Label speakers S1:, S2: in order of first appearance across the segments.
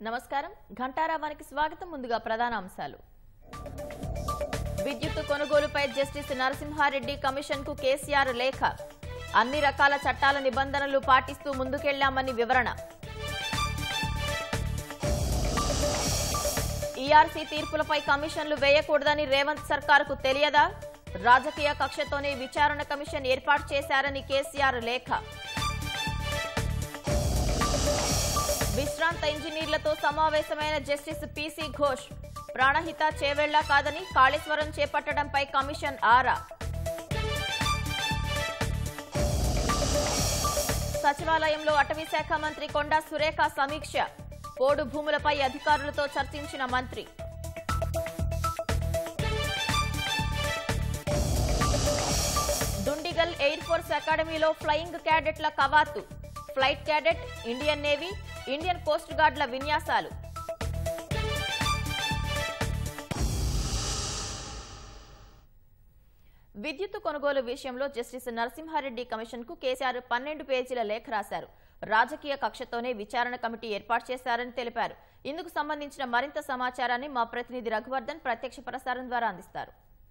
S1: నమస్కారం ఘంటారావానికి స్వాగతం ముందుగా ప్రధాన అంశాలు విద్యుత్ కొనుగోలుపై జస్టిస్ నరసింహారెడ్డి కమిషన్ కు కేసీఆర్ లేఖ అన్ని రకాల చట్టాల నిబంధనలు పాటిస్తూ ముందుకెళ్లామని వివరణ ఈఆర్సీ తీర్పులపై కమిషన్లు వేయకూడదని రేవంత్ సర్కారుకు తెలియదా రాజకీయ కక్షతోనే విచారణ కమిషన్ ఏర్పాటు చేశారని కేసీఆర్ లేఖ విశ్రాంత ఇంజనీర్లతో సమావేశమైన జస్టిస్ పీసీ ఘోష్ ప్రాణహిత చేవెళ్లా కాదని కాళేశ్వరం చేపట్టడంపై కమిషన్ ఆరా సచివాలయంలో అటవీ శాఖ మంత్రి కొండా సురేఖ సమీక్ష పోడు భూములపై అధికారులతో చర్చించిన మంత్రి దుండిగల్ ఎయిర్ ఫోర్స్ అకాడమీలో ఫ్లయింగ్ క్యాడెట్ల కవాతు flight cadet Indian navy Indian coast గార్డుల విన్యాసాలు విద్యుత్ కొనుగోలు విషయంలో జస్టిస్ నరసింహారెడ్డి కమిషన్ కు కేసీఆర్ పన్నెండు పేజీల లేఖ రాశారు రాజకీయ కక్షతోనే విచారణ కమిటీ ఏర్పాటు చేశారని తెలిపారు ఇందుకు సంబంధించిన మరింత సమాచారాన్ని మా ప్రతినిధి రఘువర్ధన్ ప్రత్యక్ష ప్రసారం ద్వారా అందిస్తారు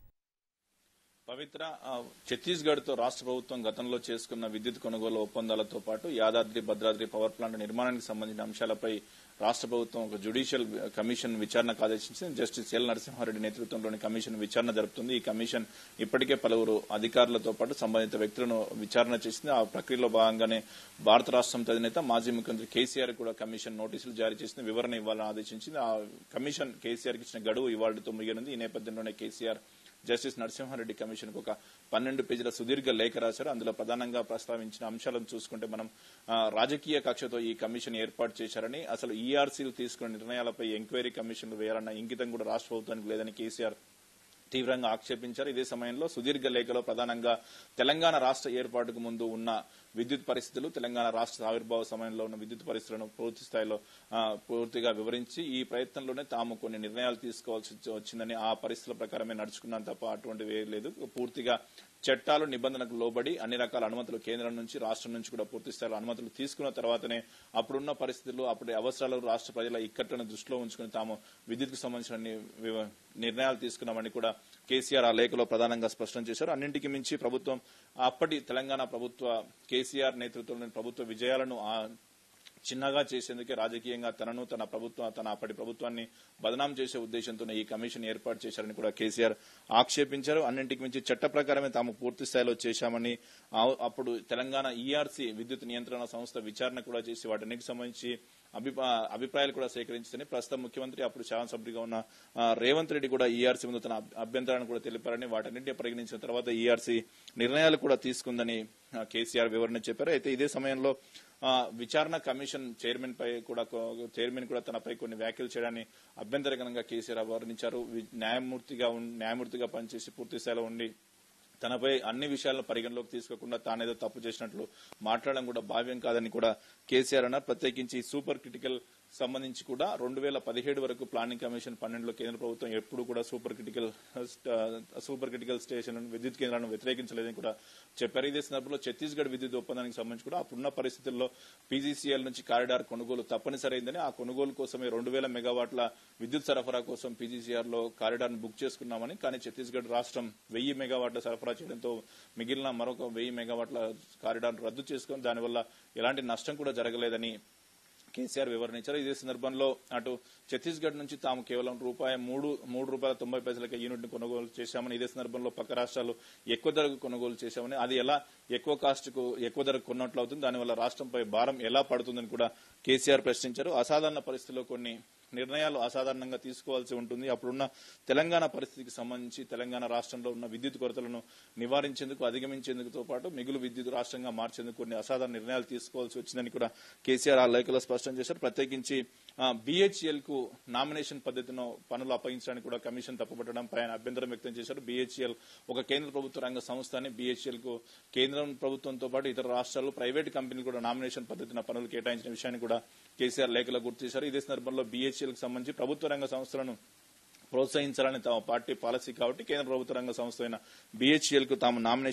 S2: పవిత్ర ఆ, ఛత్తీస్గఢ్ తో రాష్ట్ర ప్రభుత్వం గతంలో చేసుకున్న విద్యుత్ కొనుగోలు ఒప్పందాలతో పాటు యాదాద్రి భద్రాద్రి పవర్ ప్లాంట్ నిర్మాణానికి సంబంధించిన అంశాలపై రాష్ట్ర ప్రభుత్వం ఒక జ్యుడిషియల్ కమిషన్ విచారణకు ఆదేశించింది జస్టిస్ ఎల్ నరసింహారెడ్డి నేతృత్వంలోని కమిషన్ విచారణ జరుపుతుంది ఈ కమిషన్ ఇప్పటికే పలువురు అధికారులతో పాటు సంబంధిత వ్యక్తులను విచారణ చేసింది ఆ ప్రక్రియలో భాగంగానే భారత రాష్ట్రం అధినేత మాజీ ముఖ్యమంత్రి కేసీఆర్ కూడా కమిషన్ నోటీసులు జారీ చేసింది వివరణ ఇవ్వాలని ఆదేశించింది ఆ కమిషన్ కేసీఆర్ కి ఇచ్చిన గడువు ఇవాళతో ముగియనుంది ఈ నేపథ్యంలోనే కేసీఆర్ జస్టిస్ నరసింహారెడ్డి కమిషన్ కు ఒక పన్నెండు పేజీల సుదీర్ఘ లేఖ రాశారు అందులో ప్రధానంగా ప్రస్తావించిన అంశాలను చూసుకుంటే మనం ఆ, రాజకీయ కక్షతో ఈ కమిషన్ ఏర్పాటు చేశారని అసలు ఈఆర్సీలు తీసుకున్న నిర్ణయాలపై ఎంక్వైరీ కమిషన్లు వేయాలన్న ఇంకితం కూడా రాష్ట్ర ప్రభుత్వానికి లేదని కేసీఆర్ తీవ్రంగా ఆక్షేపించారు ఇదే సమయంలో సుదీర్ఘ లేఖలో ప్రధానంగా తెలంగాణ రాష్ట్ర ఏర్పాటుకు ముందు ఉన్న విద్యుత్ పరిస్థితులు తెలంగాణ రాష్ట్ర ఆవిర్భావ సమయంలో ఉన్న విద్యుత్ పరిస్థితులను పూర్తి స్థాయిలో ఆ, పూర్తిగా వివరించి ఈ ప్రయత్నంలోనే తాము కొన్ని నిర్ణయాలు తీసుకోవాల్సి వచ్చిందని ఆ పరిస్థితుల ప్రకారమే నడుచుకున్నాం తప్ప అటువంటివి ఏం లేదు పూర్తిగా చట్టాలు నిబంధనలకు లోబడి అన్ని రకాల అనుమతులు కేంద్రం నుంచి రాష్ట్రం నుంచి కూడా పూర్తి స్థాయిలో అనుమతులు తీసుకున్న తర్వాతనే అప్పుడున్న పరిస్థితులు అప్పటి అవసరాలు రాష్ట్ర ప్రజల ఇక్కట్లను దృష్టిలో ఉంచుకుని తాము విద్యుత్కు సంబంధించిన ని- వివ- నిర్ణయాలు తీసుకున్నామని కూడా కేసీఆర్ ఆ లేఖలో ప్రధానంగా స్పష్టం చేశారు అన్నింటికి మించి ప్రభుత్వం అప్పటి తెలంగాణ ప్రభుత్వ కేసీఆర్ నేతృత్వంలోని ప్రభుత్వ విజయాలను ఆ చిన్నగా చేసేందుకే రాజకీయంగా తనను తన ప్రభుత్వం తన అప్పటి ప్రభుత్వాన్ని బదనాం చేసే ఉద్దేశంతోనే ఈ కమిషన్ ఏర్పాటు చేశారని కూడా కేసీఆర్ ఆక్షేపించారు అన్నింటికి మించి చట్ట ప్రకారమే తాము పూర్తి స్థాయిలో చేశామని ఆ- అప్పుడు తెలంగాణ ఈఆర్సీ విద్యుత్ నియంత్రణ సంస్థ విచారణ కూడా చేసి వాటన్నిటికి సంబంధించి అభిపా- అభిప్రాయాలు కూడా సేకరించిందని ప్రస్తుతం ముఖ్యమంత్రి అప్పుడు శాసనసభ్యుడిగా ఉన్న ఆ, రేవంత్ రెడ్డి కూడా ఈఆర్సీ ముందు తన అభ్- అభ్యంతరాన్ని కూడా తెలిపారని వాటన్నింటినీ పరిగణించిన తర్వాత ఈఆర్సీ నిర్ణయాలు కూడా తీసుకుందని ఆ, కేసీఆర్ వివరణ చెప్పారు అయితే ఇదే సమయంలో ఆ, విచారణ కమిషన్ చైర్మన్ పై కూడా కో- చైర్మన్ కూడా తనపై కొన్ని వ్యాఖ్యలు చేయడాన్ని అభ్యంతరకరంగా కేసీఆర్ వర్ణించారు వి- న్యాయమూర్తిగా ఉన్- న్యాయమూర్తిగా పనిచేసి పూర్తి స్థాయిలో ఉండి తనపై అన్ని విషయాలను పరిగణలోకి తీసుకోకుండా తానేదో తప్పు చేసినట్లు మాట్లాడడం కూడా భావ్యం కాదని కూడా కేసీఆర్ అన్నారు ప్రత్యేకించి సూపర్ క్రిటికల్ సంబంధించి కూడా రెండు వేల పదిహేడు వరకు ప్లానింగ్ కమిషన్ పన్నెండులో కేంద్ర ప్రభుత్వం ఎప్పుడు కూడా సూపర్ క్రిటికల్ స్ట- సూపర్ క్రిటికల్ స్టేషన్ విద్యుత్ కేంద్రాలను వ్యతిరేకించలేదని కూడా చెప్పారు ఇదే సందర్భంలో ఛత్తీస్గఢ్ విద్యుత్ ఒప్పందానికి సంబంధించి కూడా అప్పుడున్న పరిస్థితుల్లో పీజీసీఎల్ నుంచి కారిడార్ కొనుగోలు తప్పనిసరైందని ఆ కొనుగోలు కోసమే రెండు వేల మెగావాట్ల విద్యుత్ సరఫరా కోసం పీజీసీఆర్ లో కారిడార్ బుక్ చేసుకున్నామని కానీ ఛత్తీస్గఢ్ రాష్ట్రం వెయ్యి మెగావాట్ల సరఫరా చేయడంతో మిగిలిన మరొక వెయ్యి మెగావాట్ల కారిడార్ రద్దు చేసుకుని దానివల్ల ఎలాంటి నష్టం కూడా జరగలేదని కేసీఆర్ వివరించారు ఇదే సందర్భంలో అటు ఛత్తీస్గఢ్ నుంచి తాము కేవలం రూపాయి మూడు మూడు రూపాయల తొంభై పైసలకి యూనిట్ ని కొనుగోలు చేశామని ఇదే సందర్భంలో పక్క రాష్ట్రాలు ఎక్కువ ధరకు కొనుగోలు చేశామని అది ఎలా ఎక్కువ కాస్ట్ కు ఎక్కువ ధరకు కొన్నట్లు అవుతుంది దానివల్ల రాష్ట్రంపై భారం ఎలా పడుతుందని కూడా కేసీఆర్ ప్రశ్నించారు అసాధారణ పరిస్థితుల్లో కొన్ని నిర్ణయాలు అసాధారణంగా తీసుకోవాల్సి ఉంటుంది అప్పుడున్న తెలంగాణ పరిస్థితికి సంబంధించి తెలంగాణ రాష్ట్రంలో ఉన్న విద్యుత్ కొరతలను నివారించేందుకు అధిగమించేందుకుతో పాటు మిగులు విద్యుత్ రాష్ట్రంగా మార్చేందుకు కొన్ని అసాధారణ నిర్ణయాలు తీసుకోవాల్సి వచ్చిందని కూడా కేసీఆర్ ఆ లేఖలో స్పష్టం చేశారు ప్రత్యేకించి బీహెచ్ఎల్ కు నామినేషన్ పద్ధతిలో పనులు అప్పగించడానికి కూడా కమిషన్ తప్పుపట్టడంపై ఆయన అభ్యంతరం వ్యక్తం చేశారు బీహెచ్ఎల్ ఒక కేంద్ర ప్రభుత్వ రంగ సంస్థ అని బీహెచ్ఎల్ కు కేంద్రం ప్రభుత్వంతో పాటు ఇతర రాష్ట్రాలు ప్రైవేట్ కంపెనీలు కూడా నామినేషన్ పద్ధతిన పనులు కేటాయించిన విషయాన్ని కూడా కేసీఆర్ లేఖలో గుర్తు చేశారు ఇదే సందర్భంలో బీహెచ్ఎల్ కు సంబంధించి ప్రభుత్వ రంగ సంస్థలను ప్రోత్సహించాలని తమ పార్టీ పాలసీ కాబట్టి కేంద్ర ప్రభుత్వ రంగ సంస్థ అయిన బీహెచ్ఎల్ కు తాము నామినేషన్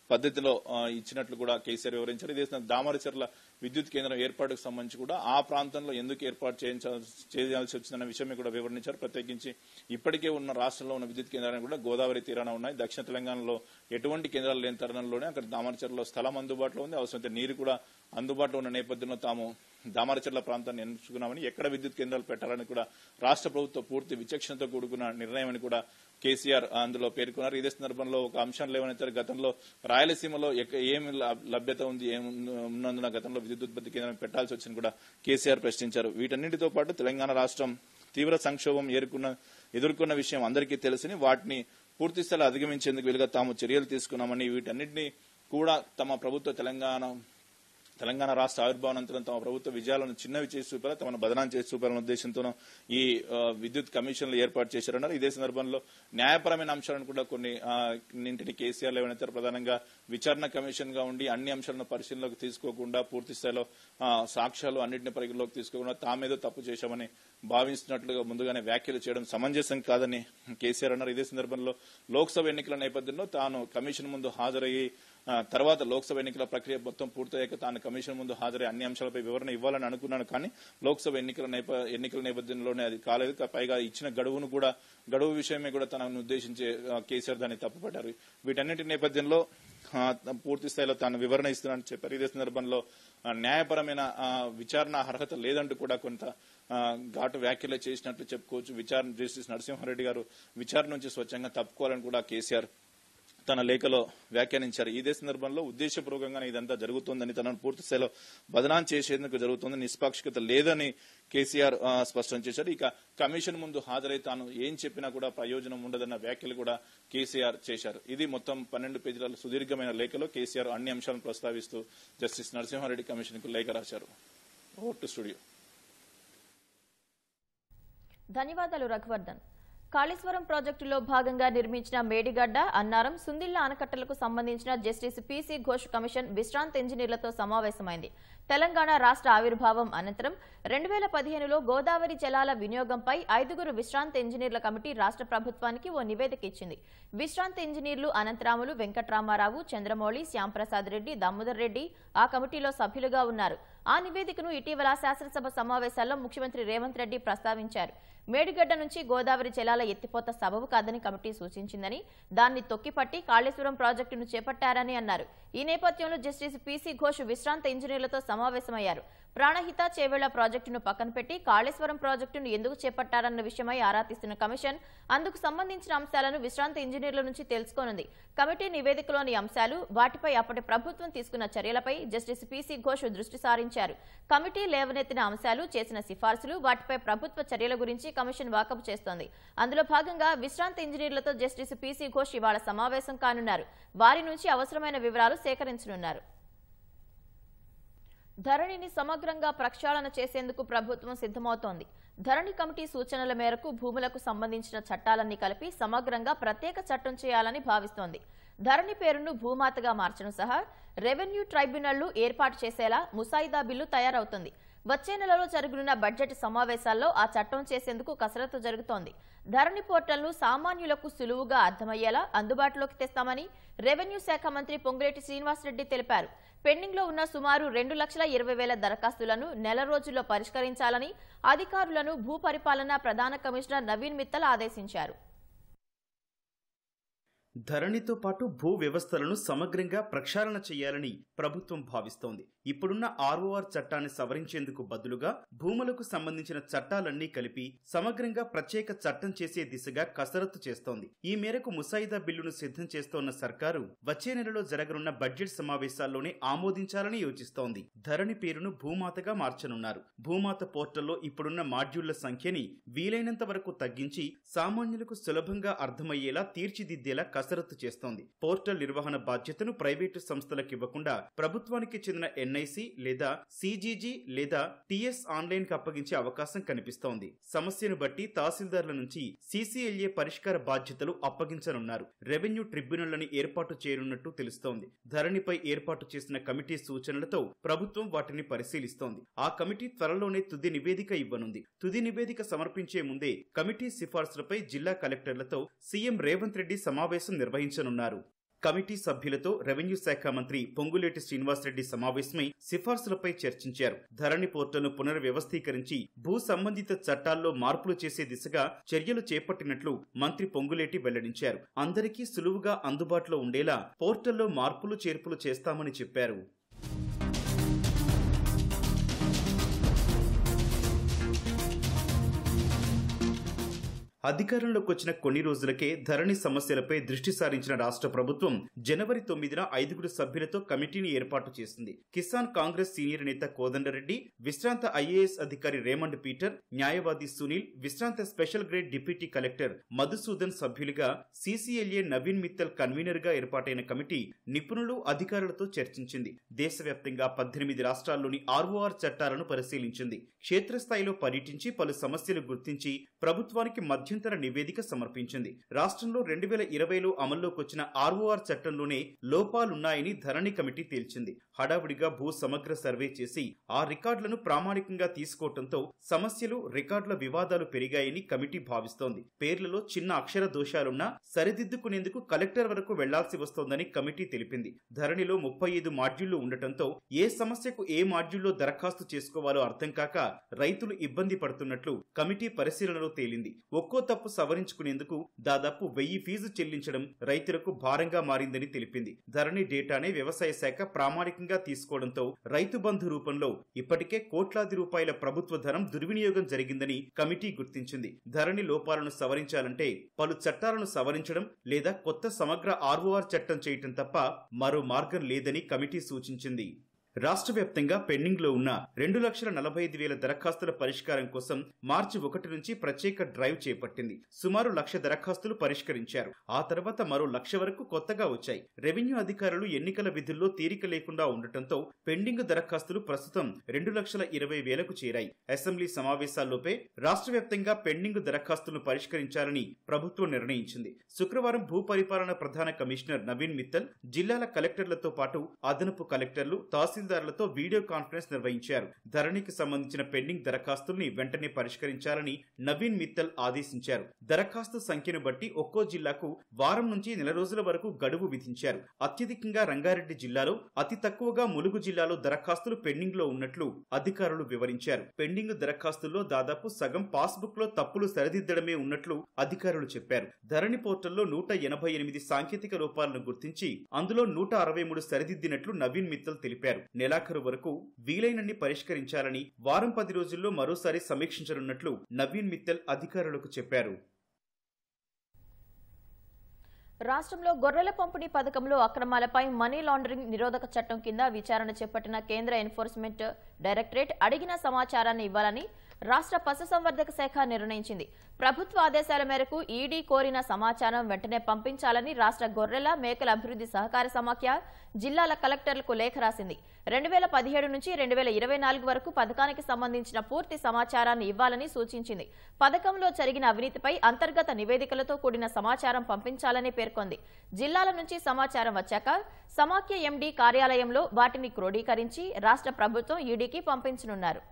S2: పద్ధతిలో ఆ, ఇచ్చినట్లు కూడా కేసీఆర్ వివరించారు ఇదే సమయంలో దామరచర్ల విద్యుత్ కేంద్రం ఏర్పాటుకు సంబంధించి కూడా ఆ ప్రాంతంలో ఎందుకు ఏర్పాటు చేయించాల్సి చేయాల్సి వచ్చిందన్న విషయమే కూడా వివరించారు ప్రత్యేకించి ఇప్పటికే ఉన్న రాష్ట్రంలో ఉన్న విద్యుత్ కేంద్రాలు కూడా గోదావరి తీరాన ఉన్నాయి దక్షిణ తెలంగాణలో ఎటువంటి కేంద్రాలు లేని తరుణంలోనే అక్కడ దామరచర్లలో స్థలం అందుబాటులో ఉంది అవసరమైతే నీరు కూడా అందుబాటులో ఉన్న నేపథ్యంలో తాము దామరచర్ల ప్రాంతాన్ని ఎంచుకున్నామని ఎక్కడ విద్యుత్ కేంద్రాలు పెట్టాలని కూడా రాష్ట్ర ప్రభుత్వం పూర్తి విచక్షణతో కూడుకున్న నిర్ణయం అని కూడా కేసీఆర్ అందులో పేర్కొన్నారు ఇదే సందర్భంలో ఒక అంశం లేవనెత్తారు గతంలో రాయలసీమలో ఎక్క- ఏమి ల- లభ్యత ఉంది ఏమి ఉన్నందున గతంలో విద్యుత్ ఉత్పత్తి కేంద్రం పెట్టాల్సి వచ్చింది కూడా కేసీఆర్ ప్రశ్నించారు వీటన్నిటితో పాటు తెలంగాణ రాష్ట్రం తీవ్ర సంక్షోభం ఏరుకున్న ఎదుర్కొన్న విషయం అందరికీ తెలిసిని వాటిని పూర్తి స్థాయిలో అధిగమించేందుకు వీలుగా తాము చర్యలు తీసుకున్నామని వీటన్నిటిని కూడా తమ ప్రభుత్వ తెలంగాణ తెలంగాణ రాష్ట్ర ఆవిర్భావానంతరం తమ ప్రభుత్వ విజయాలను చిన్నవి చేసి చూపారా తమను బదనాం చేసి చూపాలనే ఉద్దేశంతో ఈ ఆ, విద్యుత్ కమిషన్లు ఏర్పాటు చేశారన్నారు ఇదే సందర్భంలో న్యాయపరమైన అంశాలను కూడా కొన్ని ఆ, నింటిని కేసీఆర్ లేవనెత్తారు ప్రధానంగా విచారణ కమిషన్ గా ఉండి అన్ని అంశాలను పరిశీలనలోకి తీసుకోకుండా పూర్తి స్థాయిలో ఆ, సాక్ష్యాలు అన్నింటిని పరిగణలోకి తీసుకోకుండా తామేదో తప్పు చేశామని భావిస్తున్నట్లుగా ముందుగానే వ్యాఖ్యలు చేయడం సమంజసం కాదని కేసీఆర్ అన్నారు ఇదే సందర్భంలో లోక్సభ ఎన్నికల నేపథ్యంలో తాను కమిషన్ ముందు హాజరయ్యి ఆ, తర్వాత లోక్సభ ఎన్నికల ప్రక్రియ మొత్తం పూర్తయ్యాక తాను కమిషన్ ముందు హాజరై అన్ని అంశాలపై వివరణ ఇవ్వాలని అనుకున్నాను కానీ లోక్సభ ఎన్నికల నేప- ఎన్నికల నేపథ్యంలోనే అది కాలేదు కా- పైగా ఇచ్చిన గడువును కూడా గడువు విషయమే కూడా తనను ఉద్దేశించి ఆ, కేసీఆర్ దాన్ని తప్పుపట్టారు వీటన్నిటి నేపథ్యంలో ఆ, పూర్తి స్థాయిలో తాను వివరణ ఇస్తున్నానని చెప్పారు ఇదే సందర్భంలో ఆ, న్యాయపరమైన ఆ, విచారణ అర్హత లేదంటూ కూడా కొంత ఆ, ఘాటు వ్యాఖ్యలు చేసినట్లు చెప్పుకోవచ్చు విచారణ జస్టిస్ నరసింహారెడ్డి గారు విచారణ నుంచి స్వచ్ఛంగా తప్పుకోవాలని కూడా కేసీఆర్ తన లేఖలో వ్యాఖ్యానించారు ఇదే సందర్భంలో ఉద్దేశపూర్వకంగా ఇదంతా జరుగుతోందని తనను పూర్తి స్థాయిలో బదనాం చేసేందుకు జరుగుతోంది నిష్పాక్షికత లేదని కేసీఆర్ ఆ, స్పష్టం చేశారు ఇక కమిషన్ ముందు హాజరై తాను ఏం చెప్పినా కూడా ప్రయోజనం ఉండదన్న వ్యాఖ్యలు కూడా కేసీఆర్ చేశారు ఇది మొత్తం పన్నెండు పేజీల సుదీర్ఘమైన లేఖలో కేసీఆర్ అన్ని అంశాలను ప్రస్తావిస్తూ జస్టిస్ నరసింహారెడ్డి కమిషన్ కు లేఖ రాశారు ఓవర్ టు స్టూడియో
S1: ధన్యవాదాలు రఘువర్ధన్ కాళేశ్వరం ప్రాజెక్టులో భాగంగా నిర్మించిన మేడిగడ్డ అన్నారం సుందిళ్ల ఆనకట్టలకు సంబంధించిన జస్టిస్ పీసీ ఘోష్ కమిషన్ విశ్రాంత్ ఇంజనీర్లతో సమావేశమైంది తెలంగాణ రాష్ట్ర ఆవిర్భావం అనంతరం రెండు వేల పదిహేనులో గోదావరి జలాల వినియోగంపై ఐదుగురు విశ్రాంత ఇంజనీర్ల కమిటీ రాష్ట్ర ప్రభుత్వానికి ఓ నివేదిక ఇచ్చింది విశ్రాంత ఇంజనీర్లు అనంతరాములు వెంకట్రామారావు చంద్రమౌళి శ్యాంప్రసాద్ రెడ్డి దామోదర్ రెడ్డి ఆ కమిటీలో సభ్యులుగా ఉన్నారు ఆ నివేదికను ఇటీవల శాసనసభ సమావేశాల్లో ముఖ్యమంత్రి రేవంత్ రెడ్డి ప్రస్తావించారు మేడిగడ్డ నుంచి గోదావరి జలాల ఎత్తిపోత సబబు కాదని కమిటీ సూచించిందని దాన్ని తొక్కిపట్టి కాళేశ్వరం ప్రాజెక్టును చేపట్టారని అన్నారు ఈ నేపథ్యంలో జస్టిస్ పీసీ ఘోష్ విశ్రాంత ఇంజనీర్లతో సమావేశమయ్యారు ప్రాణహిత చేవేళ్ల ప్రాజెక్టును పక్కన పెట్టి కాళేశ్వరం ప్రాజెక్టును ఎందుకు చేపట్టారన్న విషయమై ఆరా తీస్తున్న కమిషన్ అందుకు సంబంధించిన అంశాలను విశ్రాంత ఇంజనీర్ల నుంచి తెలుసుకోనుంది కమిటీ నివేదికలోని అంశాలు వాటిపై అప్పటి ప్రభుత్వం తీసుకున్న చర్యలపై జస్టిస్ పీసీ ఘోష్ దృష్టి సారించారు కమిటీ లేవనెత్తిన అంశాలు చేసిన సిఫార్సులు వాటిపై ప్రభుత్వ చర్యల గురించి కమిషన్ వాకపు చేస్తోంది అందులో భాగంగా విశ్రాంత ఇంజనీర్లతో జస్టిస్ పీసీ ఘోష్ ఇవాళ సమావేశం కానున్నారు వారి నుంచి అవసరమైన వివరాలు సేకరించనున్నారు ధరణిని సమగ్రంగా ప్రక్షాళన చేసేందుకు ప్రభుత్వం సిద్ధమవుతోంది ధరణి కమిటీ సూచనల మేరకు భూములకు సంబంధించిన చట్టాలన్నీ కలిపి సమగ్రంగా ప్రత్యేక చట్టం చేయాలని భావిస్తోంది ధరణి పేరును భూమాతగా మార్చడం సహా రెవెన్యూ ట్రైబ్యునళ్లు ఏర్పాటు చేసేలా ముసాయిదా బిల్లు తయారవుతుంది వచ్చే నెలలో జరగనున్న బడ్జెట్ సమావేశాల్లో ఆ చట్టం చేసేందుకు కసరత్తు జరుగుతోంది ధరణి పోర్టల్ను సామాన్యులకు సులువుగా అర్థమయ్యేలా అందుబాటులోకి తెస్తామని రెవెన్యూ శాఖ మంత్రి పొంగులేటి శ్రీనివాసరెడ్డి తెలిపారు పెండింగ్ లో ఉన్న సుమారు రెండు లక్షల ఇరవై వేల దరఖాస్తులను నెల రోజుల్లో పరిష్కరించాలని అధికారులను భూ పరిపాలన ప్రధాన కమిషనర్ నవీన్ మిత్తల్ ఆదేశించారు
S3: ధరణితో పాటు భూ వ్యవస్థలను సమగ్రంగా ప్రక్షాళన చేయాలని ప్రభుత్వం భావిస్తోంది ఇప్పుడున్న ఆర్ఓఆర్ చట్టాన్ని సవరించేందుకు బదులుగా భూములకు సంబంధించిన చట్టాలన్నీ కలిపి సమగ్రంగా ప్రత్యేక చట్టం చేసే దిశగా కసరత్తు చేస్తోంది ఈ మేరకు ముసాయిదా బిల్లును సిద్ధం చేస్తోన్న సర్కారు వచ్చే నెలలో జరగనున్న బడ్జెట్ సమావేశాల్లోనే ఆమోదించాలని యోచిస్తోంది ధరణి పేరును భూమాతగా మార్చనున్నారు భూమాత పోర్టల్లో ఇప్పుడున్న మాడ్యూళ్ల సంఖ్యని వీలైనంత వరకు తగ్గించి సామాన్యులకు సులభంగా అర్థమయ్యేలా తీర్చిదిద్దేలా కసరత్తు చేస్తోంది పోర్టల్ నిర్వహణ బాధ్యతను ప్రైవేటు సంస్థలకు ఇవ్వకుండా ప్రభుత్వానికి చెందిన ఎన్ఐసి లేదా సిజీజీ లేదా టిఎస్ ఆన్లైన్ కి అప్పగించే అవకాశం కనిపిస్తోంది సమస్యను బట్టి తహసీల్దార్ల నుంచి సీసీఎల్ఏ పరిష్కార బాధ్యతలు అప్పగించనున్నారు రెవెన్యూ ట్రిబ్యునల్ని ఏర్పాటు చేయనున్నట్టు తెలుస్తోంది ధరణిపై ఏర్పాటు చేసిన కమిటీ సూచనలతో ప్రభుత్వం వాటిని పరిశీలిస్తోంది ఆ కమిటీ త్వరలోనే తుది నివేదిక ఇవ్వనుంది తుది నివేదిక సమర్పించే ముందే కమిటీ సిఫార్సులపై జిల్లా కలెక్టర్లతో సీఎం రేవంత్ రెడ్డి సమావేశం నిర్వహించనున్నారు కమిటీ సభ్యులతో రెవెన్యూ శాఖ మంత్రి పొంగులేటి శ్రీనివాసరెడ్డి సమావేశమై సిఫార్సులపై చర్చించారు ధరణి పోర్టల్ను పునర్వ్యవస్థీకరించి భూ సంబంధిత చట్టాల్లో మార్పులు చేసే దిశగా చర్యలు చేపట్టినట్లు మంత్రి పొంగులేటి వెల్లడించారు అందరికీ సులువుగా అందుబాటులో ఉండేలా పోర్టల్లో మార్పులు చేర్పులు చేస్తామని చెప్పారు అధికారంలోకి వచ్చిన కొన్ని రోజులకే ధరణి సమస్యలపై దృష్టి సారించిన రాష్ట్ర ప్రభుత్వం జనవరి తొమ్మిదిన ఐదుగురు సభ్యులతో కమిటీని ఏర్పాటు చేసింది కిసాన్ కాంగ్రెస్ సీనియర్ నేత కోదండరెడ్డి విశ్రాంత ఐఏఎస్ అధికారి రేమండ్ పీటర్ న్యాయవాది సునీల్ విశ్రాంత special grade deputy collector Madhusudan సభ్యులుగా సీసీఎల్ఏ నవీన్ మిత్తల్ కన్వీనర్ గా ఏర్పాటైన కమిటీ నిపుణులు అధికారులతో చర్చించింది దేశవ్యాప్తంగా పద్దెనిమిది రాష్ట్రాల్లోని ఆర్ఓఆర్ చట్టాలను పరిశీలించింది క్షేత్రస్థాయిలో పర్యటించి పలు సమస్యలు గుర్తించి ప్రభుత్వానికి మధ్యంతర నివేదిక సమర్పించింది రాష్ట్రంలో రెండు వేల ఇరవైలో అమల్లోకి వచ్చిన ఆర్ఓఆర్ చట్టంలోనే లోపాలున్నాయని ధరణి కమిటీ తేల్చింది హడావుడిగా భూ సమగ్ర సర్వే చేసి ఆ రికార్డులను ప్రామాణికంగా తీసుకోవడంతో సమస్యలు రికార్డుల వివాదాలు పెరిగాయని కమిటీ భావిస్తోంది పేర్లలో చిన్న అక్షర దోషాలున్నా సరిదిద్దుకునేందుకు కలెక్టర్ వరకు వెళ్లాల్సి వస్తోందని కమిటీ తెలిపింది ధరణిలో ముప్పై ఐదు మాడ్యూళ్లు ఉండటంతో ఏ సమస్యకు ఏ మాడ్యూల్లో దరఖాస్తు చేసుకోవాలో అర్థం కాక రైతులు ఇబ్బంది పడుతున్నట్లు కమిటీ పరిశీలనలో తేలింది ఒక్కో తప్పు సవరించుకునేందుకు దాదాపు వెయ్యి ఫీజు చెల్లించడం రైతులకు భారంగా మారిందని తెలిపింది ధరణి డేటానే వ్యవసాయ శాఖ ప్రామాణికంగా తీసుకోవడంతో రైతు బంధు రూపంలో ఇప్పటికే కోట్లాది రూపాయల ప్రభుత్వ ధనం దుర్వినియోగం జరిగిందని కమిటీ గుర్తించింది ధరణి లోపాలను సవరించాలంటే పలు చట్టాలను సవరించడం లేదా కొత్త సమగ్ర ఆర్ఓఆర్ చట్టం చేయటం తప్ప మరో మార్గం లేదని కమిటీ సూచించింది రాష్ట్ర వ్యాప్తంగా పెండింగ్ లో ఉన్న రెండు లక్షల నలభై ఐదు వేల దరఖాస్తుల పరిష్కారం కోసం మార్చి ఒకటి నుంచి ప్రత్యేక డ్రైవ్ చేపట్టింది సుమారు లక్ష దరఖాస్తులు పరిష్కరించారు ఆ తర్వాత మరో లక్ష వరకు కొత్తగా వచ్చాయి రెవెన్యూ అధికారులు ఎన్నికల విధుల్లో తీరిక లేకుండా ఉండటంతో పెండింగ్ దరఖాస్తులు ప్రస్తుతం రెండు లక్షల ఇరవై వేలకు చేరాయి అసెంబ్లీ సమావేశాల్లోపే రాష్ట్ర వ్యాప్తంగా పెండింగ్ దరఖాస్తులను పరిష్కరించాలని ప్రభుత్వం నిర్ణయించింది శుక్రవారం భూ పరిపాలన ప్రధాన కమిషనర్ నవీన్ మిత్తల్ జిల్లాల కలెక్టర్లతో పాటు అదనపు కలెక్టర్లు తహసీల్ తహసీల్దార్లతో వీడియో కాన్ఫరెన్స్ నిర్వహించారు ధరణికి సంబంధించిన పెండింగ్ దరఖాస్తుల్ని వెంటనే పరిష్కరించాలని నవీన్ మిత్తల్ ఆదేశించారు దరఖాస్తు సంఖ్యను బట్టి ఒక్కో జిల్లాకు వారం నుంచి నెల రోజుల వరకు గడువు విధించారు అత్యధికంగా రంగారెడ్డి జిల్లాలో అతి తక్కువగా ములుగు జిల్లాలో దరఖాస్తులు పెండింగ్ లో ఉన్నట్లు అధికారులు వివరించారు పెండింగ్ దరఖాస్తుల్లో దాదాపు సగం పాస్బుక్ లో తప్పులు సరిదిద్దడమే ఉన్నట్లు అధికారులు చెప్పారు ధరణి పోర్టల్లో నూట ఎనభై ఎనిమిది సాంకేతిక లోపాలను గుర్తించి అందులో నూట అరవై మూడు సరిదిద్దినట్లు నవీన్ మిత్తల్ తెలిపారు నెలాఖరు వరకు వీలైనన్ని పరిష్కరించాలని వారం పది రోజుల్లో మరోసారి సమీక్షించనున్నట్లు నవీన్ మిత్తల్ అధికారులకు చెప్పారు
S1: రాష్ట్రంలో గొర్రెల పంపిణీ పథకంలో అక్రమాలపై మనీ లాండరింగ్ నిరోధక చట్టం కింద విచారణ చేపట్టిన కేంద్ర ఎన్ఫోర్స్మెంట్ డైరెక్టరేట్ అడిగిన సమాచారాన్ని ఇవ్వాలని రాష్ట్ర పశుసంవర్ధక శాఖ నిర్ణయించింది ప్రభుత్వ ఆదేశాల మేరకు ఈడీ కోరిన సమాచారం వెంటనే పంపించాలని రాష్ట్ర గొర్రెల మేకల అభివృద్ధి సహకార సమాఖ్య జిల్లాల కలెక్టర్లకు లేఖ రాసింది రెండు వేల పదిహేడు నుంచి రెండు వేల ఇరవై నాలుగు వరకు పథకానికి సంబంధించిన పూర్తి సమాచారాన్ని ఇవ్వాలని సూచించింది పథకంలో జరిగిన అవినీతిపై అంతర్గత నివేదికలతో కూడిన సమాచారం పంపించాలని పేర్కొంది జిల్లాల నుంచి సమాచారం వచ్చాక సమాఖ్య ఎండీ కార్యాలయంలో వాటిని క్రోడీకరించి రాష్ట్ర ప్రభుత్వం ఈడీకి పంపించనున్నారు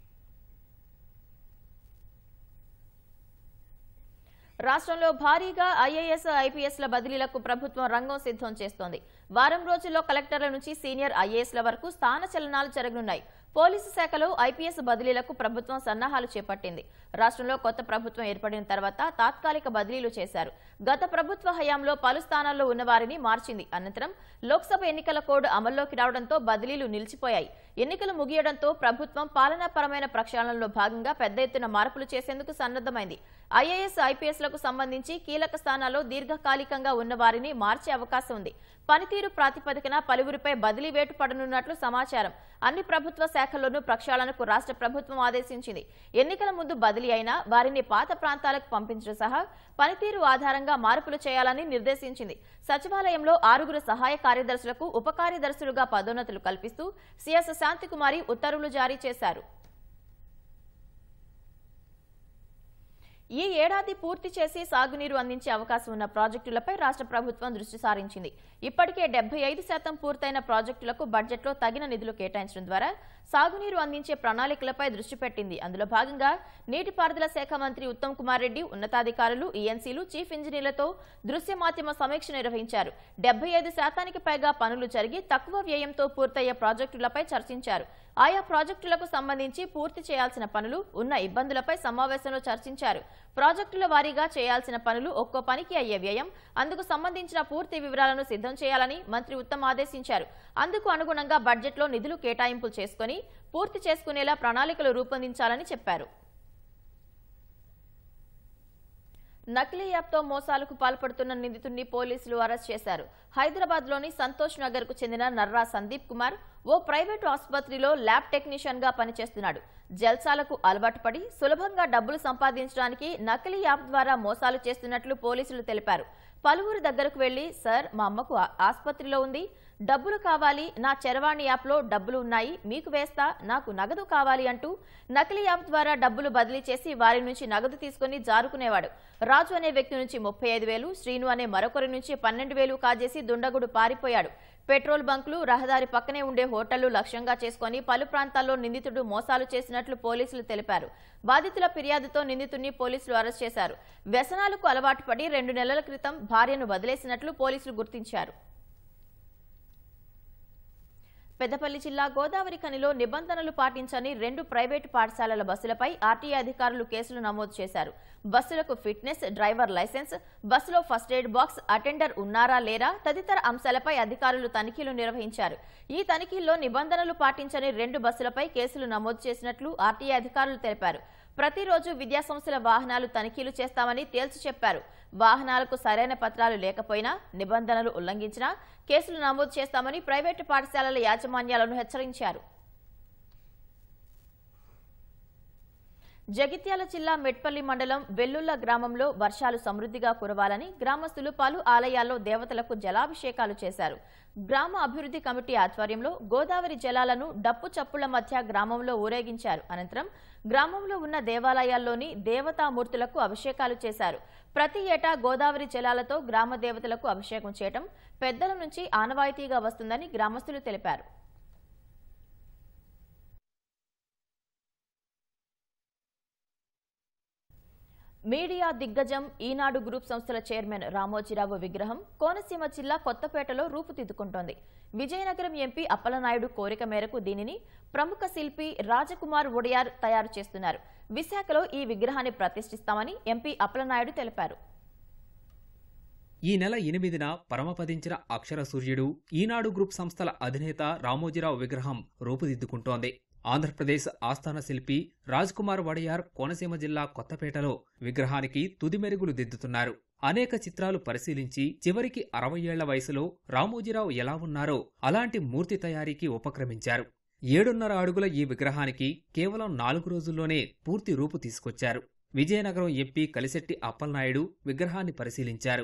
S1: రాష్ట్రంలో భారీగా ఐఏఎస్ ఐపీఎస్ల బదిలీలకు ప్రభుత్వం రంగం సిద్ధం చేస్తోంది వారం రోజుల్లో కలెక్టర్ల నుంచి సీనియర్ ఐఏఎస్ల వరకు స్థాన చలనాలు జరగనున్నాయి పోలీసు శాఖలో ఐపీఎస్ బదిలీలకు ప్రభుత్వం సన్నాహాలు చేపట్టింది రాష్ట్రంలో కొత్త ప్రభుత్వం ఏర్పడిన తర్వాత తాత్కాలిక బదిలీలు చేశారు గత ప్రభుత్వ హయాంలో పలు స్థానాల్లో ఉన్నవారిని మార్చింది అనంతరం లోక్సభ ఎన్నికల కోడ్ అమల్లోకి రావడంతో బదిలీలు నిలిచిపోయాయి ఎన్నికలు ముగియడంతో ప్రభుత్వం పాలనాపరమైన ప్రక్షాళనలో భాగంగా పెద్ద ఎత్తున మార్పులు చేసేందుకు సన్నద్దమైంది ఐఏఎస్ ఐపీఎస్లకు సంబంధించి కీలక స్థానాల్లో దీర్ఘకాలికంగా ఉన్న వారిని మార్చే అవకాశం ఉంది పనితీరు ప్రాతిపదికన పలువురిపై బదిలీ వేటు పడనున్నట్లు సమాచారం అన్ని ప్రభుత్వ శాఖల్లోనూ ప్రక్షాళనకు రాష్ట్ర ప్రభుత్వం ఆదేశించింది ఎన్నికల ముందు బదిలీ అయినా వారిని పాత ప్రాంతాలకు పంపించడం సహా పనితీరు ఆధారంగా మార్పులు చేయాలని నిర్దేశించింది సచివాలయంలో ఆరుగురు సహాయ కార్యదర్శులకు ఉప కార్యదర్శులుగా పదోన్నతులు కల్పిస్తూ సిఎస్ శాంతికుమారి ఉత్తర్వులు జారీ చేశారు ఈ ఏడాది పూర్తి చేసి సాగునీరు అందించే అవకాశం ఉన్న ప్రాజెక్టులపై రాష్ట్ర ప్రభుత్వం దృష్టి సారించింది ఇప్పటికే డెబ్బై ఐదు శాతం పూర్తయిన ప్రాజెక్టులకు బడ్జెట్లో తగిన నిధులు కేటాయించడం ద్వారా సాగునీరు అందించే ప్రణాళికలపై దృష్టి పెట్టింది అందులో భాగంగా నీటిపారుదల శాఖ మంత్రి ఉత్తమ్ కుమార్ రెడ్డి ఉన్నతాధికారులు ఈఎన్సీలు చీఫ్ ఇంజనీర్లతో దృశ్య మాధ్యమ సమీక్ష నిర్వహించారు డెబ్బై ఐదు శాతానికి పైగా పనులు జరిగి తక్కువ వ్యయంతో పూర్తయ్యే ప్రాజెక్టులపై చర్చించారు ఆయా ప్రాజెక్టులకు సంబంధించి పూర్తి చేయాల్సిన పనులు ఉన్న ఇబ్బందులపై సమావేశంలో చర్చించారు ప్రాజెక్టుల వారీగా చేయాల్సిన పనులు ఒక్కో పనికి అయ్యే వ్యయం అందుకు సంబంధించిన పూర్తి వివరాలను సిద్ధం చేయాలని మంత్రి ఉత్తమ్ ఆదేశించారు అందుకు అనుగుణంగా బడ్జెట్లో నిధులు కేటాయింపులు చేసుకుని పూర్తి చేసుకునేలా ప్రణాళికలు రూపొందించాలని చెప్పారు నకిలీ యాప్తో మోసాలకు పాల్పడుతున్న నిందితుడిని పోలీసులు అరెస్ట్ చేశారు హైదరాబాద్ లోని సంతోష్ నగర్ కు చెందిన నర్రా సందీప్ కుమార్ ఓ ప్రైవేటు ఆసుపత్రిలో ల్యాబ్ టెక్నీషియన్ గా పనిచేస్తున్నాడు జల్సాలకు అలవాటు పడి సులభంగా డబ్బులు సంపాదించడానికి నకిలీ యాప్ ద్వారా మోసాలు చేస్తున్నట్లు పోలీసులు తెలిపారు పలువురు దగ్గరకు వెళ్లి సార్ మా అమ్మకు ఆ- ఆసుపత్రిలో ఉంది డబ్బులు కావాలి నా చరవాణి యాప్లో డబ్బులు ఉన్నాయి మీకు వేస్తా నాకు నగదు కావాలి అంటూ నకిలీ యాప్ ద్వారా డబ్బులు బదిలీ చేసి వారి నుంచి నగదు తీసుకుని జారుకునేవాడు రాజు అనే వ్యక్తి నుంచి ముప్పై ఐదు వేలు శ్రీను అనే మరొకరి నుంచి పన్నెండు వేలు కాజేసి దుండగుడు పారిపోయాడు పెట్రోల్ బంకులు రహదారి పక్కనే ఉండే హోటళ్లు లక్ష్యంగా చేసుకుని పలు ప్రాంతాల్లో నిందితుడు మోసాలు చేసినట్లు పోలీసులు తెలిపారు బాధితుల ఫిర్యాదుతో నిందితుడిని పోలీసులు అరెస్ట్ చేశారు వ్యసనాలకు అలవాటు పడి రెండు నెలల క్రితం భార్యను వదిలేసినట్లు పోలీసులు గుర్తించారు పెద్దపల్లి జిల్లా గోదావరి ఖనిలో నిబంధనలు పాటించని రెండు ప్రైవేటు పాఠశాలల బస్సులపై ఆర్టీఏ అధికారులు కేసులు నమోదు చేశారు బస్సులకు ఫిట్నెస్ డ్రైవర్ లైసెన్స్ బస్సులో ఫస్ట్ ఎయిడ్ బాక్స్ అటెండర్ ఉన్నారా లేరా తదితర అంశాలపై అధికారులు తనిఖీలు నిర్వహించారు ఈ తనిఖీల్లో నిబంధనలు పాటించని రెండు బస్సులపై కేసులు నమోదు చేసినట్లు ఆర్టీఏ అధికారులు తెలిపారు ప్రతిరోజు విద్యాసంస్థల వాహనాలు తనిఖీలు చేస్తామని తేల్చి చెప్పారు వాహనాలకు సరైన పత్రాలు లేకపోయినా నిబంధనలు ఉల్లంఘించినా కేసులు నమోదు చేస్తామని ప్రైవేటు పాఠశాలల యాజమాన్యాలను హెచ్చరించారు జగిత్యాల జిల్లా మెట్పల్లి మండలం వెల్లుల్ల గ్రామంలో వర్షాలు సమృద్ధిగా కురవాలని గ్రామస్తులు పలు ఆలయాల్లో దేవతలకు జలాభిషేకాలు చేశారు గ్రామ అభివృద్ధి కమిటీ ఆధ్వర్యంలో గోదావరి జలాలను డప్పు చప్పుల మధ్య గ్రామంలో ఊరేగించారు అనంతరం గ్రామంలో ఉన్న దేవాలయాల్లోని దేవతామూర్తులకు అభిషేకాలు చేశారు ప్రతి ఏటా గోదావరి జలాలతో గ్రామ దేవతలకు అభిషేకం చేయటం పెద్దల నుంచి ఆనవాయితీగా వస్తుందని గ్రామస్తులు తెలిపారు మీడియా దిగ్గజం ఈనాడు గ్రూప్ సంస్థల చైర్మన్ రామోజీరావు విగ్రహం కోనసీమ జిల్లా కొత్తపేటలో రూపుదిద్దుకుంటోంది విజయనగరం ఎంపీ అప్పలనాయుడు కోరిక మేరకు దీనిని ప్రముఖ శిల్పి రాజకుమార్ ఒడియార్ తయారు చేస్తున్నారు విశాఖలో ఈ విగ్రహాన్ని ప్రతిష్ఠిస్తామని ఎంపీ అప్పలనాయుడు తెలిపారు
S4: ఈ నెల ఎనిమిదిన పరమపదించిన అక్షర సూర్యుడు ఈనాడు గ్రూప్ సంస్థల అధినేత రామోజీరావు విగ్రహం రూపుదిద్దుకుంటోంది ఆంధ్రప్రదేశ్ ఆస్థాన శిల్పి రాజ్ కుమార్ వడయార్ కోనసీమ జిల్లా కొత్తపేటలో విగ్రహానికి తుది మెరుగులు దిద్దుతున్నారు అనేక చిత్రాలు పరిశీలించి చివరికి అరవై ఏళ్ల వయసులో రామోజీరావు ఎలా ఉన్నారో అలాంటి మూర్తి తయారీకి ఉపక్రమించారు ఏడున్నర అడుగుల ఈ విగ్రహానికి కేవలం నాలుగు రోజుల్లోనే పూర్తి రూపు తీసుకొచ్చారు విజయనగరం ఎంపీ కలిశెట్టి అప్పలనాయుడు విగ్రహాన్ని పరిశీలించారు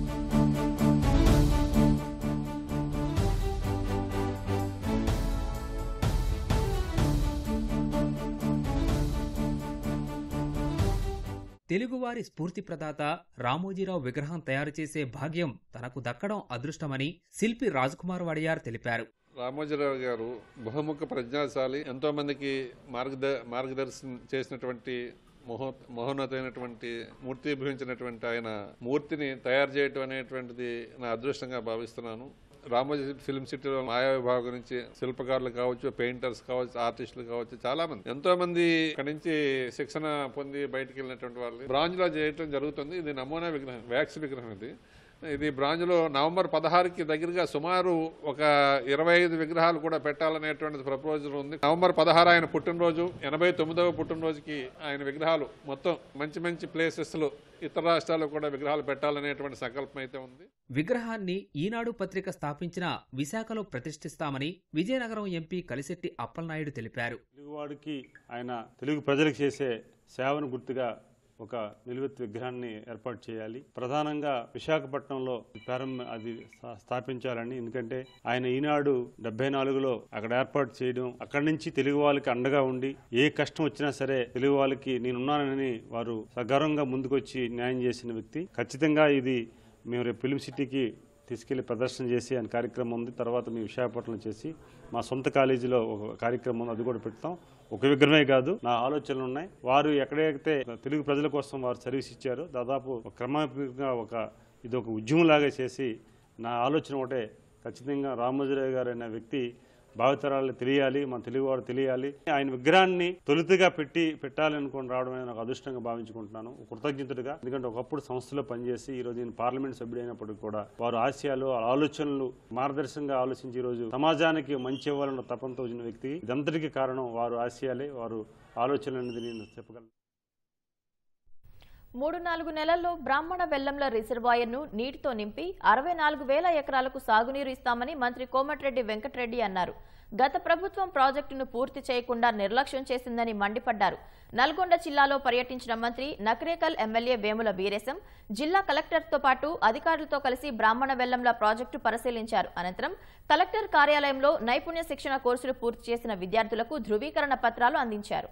S4: తెలుగువారి స్ఫూర్తి ప్రదాత రామోజీరావు విగ్రహం తయారు చేసే భాగ్యం తనకు దక్కడం అదృష్టమని శిల్పి రాజ్కుమార్ వడియార్ తెలిపారు
S5: రామోజీరావు గారు బహుముఖ ప్రజ్ఞాశాలి ఎంతో మందికి మార్గద మార్గదర్శనం చేసినటువంటి మహో మహోన్నతమైనటువంటి మూర్తి భవించినటువంటి ఆయన మూర్తిని తయారు చేయటం అనేటువంటిది నా అదృష్టంగా భావిస్తున్నాను రామోజీ ఫిల్మ్ సిటీలో మాయా విభాగం నుంచి శిల్పకారులు కావచ్చు పెయింటర్స్ కావచ్చు ఆర్టిస్టులు కావచ్చు చాలా మంది ఎంతో మంది ఇక్కడ నుంచి శిక్షణ పొంది బయటికి వెళ్ళినటువంటి వాళ్ళు బ్రాంజ్ లో చేయటం జరుగుతుంది ఇది నమూనా విగ్రహం వ్యాక్స్ విగ్రహం ఇది ఇది బ్రాంజ్లో నవంబర్ పదహారుకి దగ్గరగా సుమారు ఒక ఇరవై ఐదు విగ్రహాలు కూడా పెట్టాలనేటువంటిది ప్రపోజల్ ఉంది నవంబర్ పదహారు ఆయన పుట్టినరోజు ఎనభై తొమ్మిదవ పుట్టినరోజుకి ఆయన విగ్రహాలు మొత్తం మంచి మంచి ప్లేసెస్లో ఇతర రాష్ట్రాల్లో కూడా విగ్రహాలు పెట్టాలనేటువంటి సంకల్పం అయితే ఉంది
S4: విగ్రహాన్ని ఈనాడు పత్రిక స్థాపించిన విశాఖలో ప్రతిష్ఠిస్తామని విజయనగరం ఎంపీ కలిశెట్టి అప్పలనాయుడు తెలిపారు
S6: తెలుగువాడికి ఆయన తెలుగు ప్రజలకు చేసే సేవను గుర్తుగా ఒక నిలువెత్తు విగ్రహాన్ని ఏర్పాటు చేయాలి ప్రధానంగా విశాఖపట్నంలో ప్రారంభ అది స్థా- స్థాపించాలని ఎందుకంటే ఆయన ఈనాడు డెబ్బై నాలుగులో అక్కడ ఏర్పాటు చేయడం అక్కడి నుంచి తెలుగు వాళ్ళకి అండగా ఉండి ఏ కష్టం వచ్చినా సరే తెలుగు వాళ్ళకి నేనున్నానని వారు సగర్వంగా ముందుకొచ్చి న్యాయం చేసిన వ్యక్తి ఖచ్చితంగా ఇది మేము రేపు ఫిలిం సిటీకి తీసుకెళ్లి ప్రదర్శన చేసి ఆయన కార్యక్రమం ఉంది తర్వాత మేము విశాఖపట్నం చేసి మా సొంత కాలేజీలో ఒక కార్యక్రమం ఉంది అది కూడా పెడతాం ఒక విగ్రహమే కాదు నా ఆలోచనలు ఉన్నాయి వారు ఎక్కడైతే తెలుగు ప్రజల కోసం వారు సర్వీస్ ఇచ్చారో దాదాపు ఒక క్రమబద్ధంగా ఒక ఇది ఒక ఉద్యమంలాగా చేసి నా ఆలోచన ఒకటే ఖచ్చితంగా రామోజీరావు గారు అనే వ్యక్తి భావితరాలు తెలియాలి మన తెలుగువాడు తెలియాలి ఆయన విగ్రహాన్ని తొలుతగా పెట్టి పెట్టాలి అనుకుని రావడం అనేది నాకు అదృష్టంగా భావించుకుంటున్నాను కృతజ్ఞతగా ఎందుకంటే ఒకప్పుడు సంస్థలో పనిచేసి ఈ రోజు నేను పార్లమెంట్ సభ్యుడైనప్పటికీ కూడా వారు ఆశయాలు వాళ్ళ ఆలోచనలు మార్గదర్శకంగా ఆలోచించి ఈ రోజు సమాజానికి మంచి ఇవ్వాలన్న తపంతో వచ్చిన వ్యక్తి ఇదంతటికీ కారణం వారు ఆశయాలే వారు ఆలోచనలు అనేది నేను చెప్పగలను
S1: మూడు నాలుగు నెలల్లో బ్రాహ్మణ వెల్లంల రిజర్వాయర్ను నీటితో నింపి అరవై నాలుగు వేల ఎకరాలకు సాగునీరు ఇస్తామని మంత్రి కోమటిరెడ్డి వెంకటరెడ్డి అన్నారు గత ప్రభుత్వం ప్రాజెక్టును పూర్తి చేయకుండా నిర్లక్ష్యం చేసిందని మండిపడ్డారు నల్గొండ జిల్లాలో పర్యటించిన మంత్రి నకరేకల్ ఎమ్మెల్యే వేముల వీరేశం జిల్లా కలెక్టర్తో పాటు అధికారులతో కలిసి బ్రాహ్మణ వెల్లంల ప్రాజెక్టు పరిశీలించారు అనంతరం కలెక్టర్ కార్యాలయంలో నైపుణ్య శిక్షణ కోర్సులు పూర్తి చేసిన విద్యార్థులకు ధృవీకరణ పత్రాలు అందించారు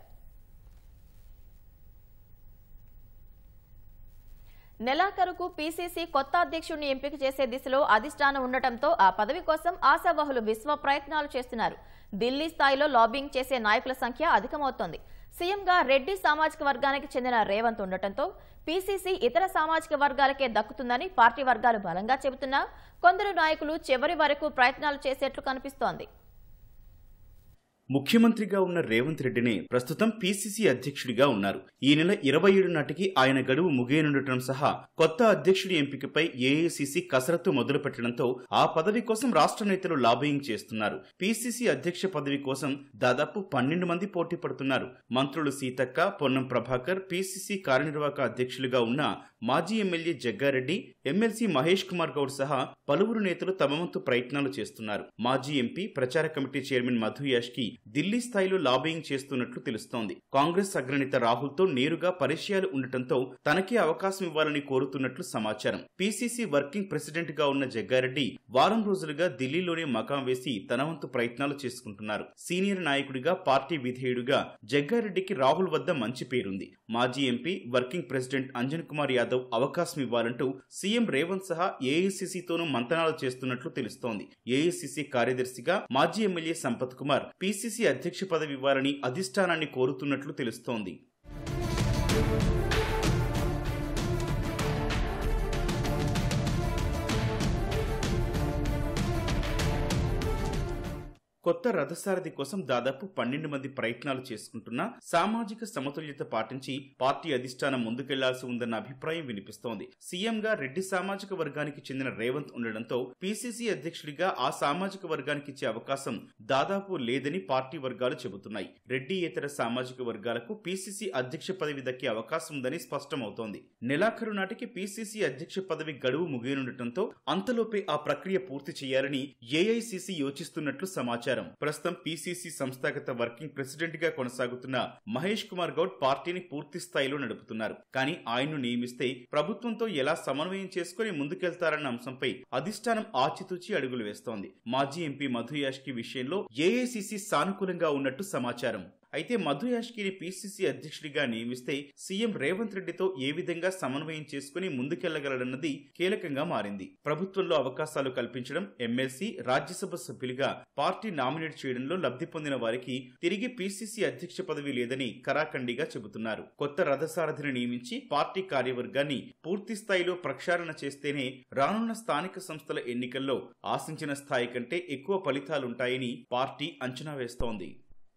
S1: నెలాఖరుకు పీసీసీ కొత్త అధ్యక్షుడిని ఎంపిక చేసే దిశలో అధిష్టానం ఉండటంతో ఆ పదవి కోసం ఆశావహులు విశ్వ ప్రయత్నాలు చేస్తున్నారు ఢిల్లీ స్థాయిలో లాబింగ్ చేసే నాయకుల సంఖ్య అధికమవుతోంది సీఎంగా రెడ్డి సామాజిక వర్గానికి చెందిన రేవంత్ ఉండటంతో పీసీసీ ఇతర సామాజిక వర్గాలకే దక్కుతుందని పార్టీ వర్గాలు బలంగా చెబుతున్నా కొందరు నాయకులు చివరి వరకు ప్రయత్నాలు చేసేట్లు కనిపిస్తోంది
S3: ముఖ్యమంత్రిగా ఉన్న రేవంత్ రెడ్డినే ప్రస్తుతం పీసీసీ అధ్యక్షుడిగా ఉన్నారు ఈ నెల ఇరవై ఏడు నాటికి ఆయన గడువు ముగియనుండటం సహా కొత్త అధ్యక్షుడి ఎంపికపై ఏఐసీసీ కసరత్తు మొదలుపెట్టడంతో ఆ పదవి కోసం రాష్ట్ర నేతలు లాబియింగ్ చేస్తున్నారు పీసీసీ అధ్యక్ష పదవి కోసం దాదాపు పన్నెండు మంది పోటీ పడుతున్నారు మంత్రులు సీతక్క పొన్నం ప్రభాకర్ పీసీసీ కార్యనిర్వాహక అధ్యక్షులుగా ఉన్న మాజీ ఎమ్మెల్యే జగ్గారెడ్డి ఎమ్మెల్సీ మహేష్ కుమార్ గౌడ్ సహా పలువురు నేతలు తమ వంతు ప్రయత్నాలు చేస్తున్నారు మాజీ ఎంపీ ప్రచార కమిటీ చైర్మన్ మధు యాష్కి ఢిల్లీ స్థాయిలో లాబియింగ్ చేస్తున్నట్లు తెలుస్తోంది కాంగ్రెస్ అగ్రనేత రాహుల్ తో నేరుగా పరిచయాలు ఉండటంతో తనకే అవకాశం ఇవ్వాలని కోరుతున్నట్లు సమాచారం పీసీసీ వర్కింగ్ ప్రెసిడెంట్ గా ఉన్న జగ్గారెడ్డి వారం రోజులుగా ఢిల్లీలోనే మకాం వేసి తన వంతు ప్రయత్నాలు చేసుకుంటున్నారు సీనియర్ నాయకుడిగా పార్టీ విధేయుడిగా జగ్గారెడ్డికి రాహుల్ వద్ద మంచి పేరుంది మాజీ MP working president Anjan Kumar Yadav అవకాశం ఇవ్వాలంటూ సీఎం రేవంత్ సహా ఏఐసీసీతోనూ మంతనాలు చేస్తున్నట్లు తెలుస్తోంది ఏఐసీసీ కార్యదర్శిగా మాజీ ఎమ్మెల్యే సంపత్ కుమార్ పీసీసీ అధ్యక్ష పదవి ఇవ్వాలని అధిష్టానాన్ని కోరుతున్నట్లు తెలుస్తోంది కొత్త రథసారథి కోసం దాదాపు పన్నెండు మంది ప్రయత్నాలు చేసుకుంటున్నా సామాజిక సమతుల్యత పాటించి పార్టీ అధిష్టానం ముందుకెళ్లాల్సి ఉందన్న అభిప్రాయం వినిపిస్తోంది సీఎంగా రెడ్డి సామాజిక వర్గానికి చెందిన రేవంత్ ఉండడంతో పీసీసీ అధ్యక్షుడిగా ఆ సామాజిక వర్గానికి ఇచ్చే అవకాశం దాదాపు లేదని పార్టీ వర్గాలు చెబుతున్నాయి రెడ్డి ఇతర సామాజిక వర్గాలకు పీసీసీ అధ్యక్ష పదవి దక్కే అవకాశం ఉందని స్పష్టమవుతోంది నెలాఖరు నాటికి పీసీసీ అధ్యక్ష పదవి గడువు ముగియనుండటంతో అంతలోపే ఆ ప్రక్రియ పూర్తి చేయాలని ఏఐసీసీ యోచిస్తున్నట్లు సమాచారం ప్రస్తుతం పీసీసీ సంస్థాగత వర్కింగ్ ప్రెసిడెంట్ గా కొనసాగుతున్న మహేష్ కుమార్ గౌడ్ పార్టీని పూర్తి స్థాయిలో నడుపుతున్నారు కానీ ఆయన్ను నియమిస్తే ప్రభుత్వంతో ఎలా సమన్వయం చేసుకుని ముందుకెళ్తారన్న అంశంపై అధిష్టానం ఆచితూచి అడుగులు వేస్తోంది మాజీ ఎంపీ మధు యాష్కి విషయంలో ఏఐసీసీ సానుకూలంగా ఉన్నట్టు సమాచారం అయితే మధు యాష్కిని పీసీసీ అధ్యక్షుడిగా నియమిస్తే సీఎం రేవంత్ రెడ్డితో ఏ విధంగా సమన్వయం చేసుకుని ముందుకెళ్లగలడన్నది కీలకంగా మారింది ప్రభుత్వంలో అవకాశాలు కల్పించడం ఎమ్మెల్సీ రాజ్యసభ సభ్యులుగా పార్టీ నామినేట్ చేయడంలో లబ్ధి పొందిన వారికి తిరిగి పీసీసీ అధ్యక్ష పదవి లేదని కరాఖండిగా చెబుతున్నారు కొత్త రథసారథిని నియమించి పార్టీ కార్యవర్గాన్ని పూర్తి స్థాయిలో ప్రక్షాళన చేస్తేనే రానున్న స్థానిక సంస్థల ఎన్నికల్లో ఆశించిన స్థాయి కంటే ఎక్కువ ఫలితాలుంటాయని పార్టీ అంచనా వేస్తోంది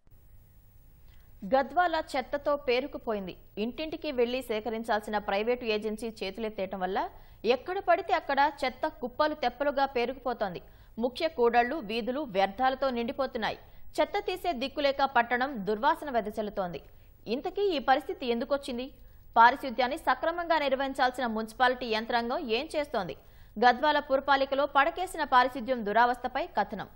S1: గద్వాల చెత్తతో పేరుకుపోయింది ఇంటింటికి వెళ్లి సేకరించాల్సిన ప్రైవేటు ఏజెన్సీ చేతులెత్తేయటం వల్ల ఎక్కడ పడితే అక్కడ చెత్త కుప్పలు తెప్పలుగా పేరుకుపోతోంది ముఖ్య కూడళ్లు వీధులు వ్యర్థాలతో నిండిపోతున్నాయి చెత్త తీసే దిక్కులేక పట్టణం దుర్వాసన వెదజల్లుతోంది ఇంతకీ ఈ పరిస్థితి ఎందుకొచ్చింది పారిశుద్ధ్యాన్ని సక్రమంగా నిర్వహించాల్సిన మున్సిపాలిటీ యంత్రాంగం ఏం చేస్తోంది గద్వాల పురపాలికలో పడకేసిన పారిశుద్ధ్యం దురావస్థపై కథనం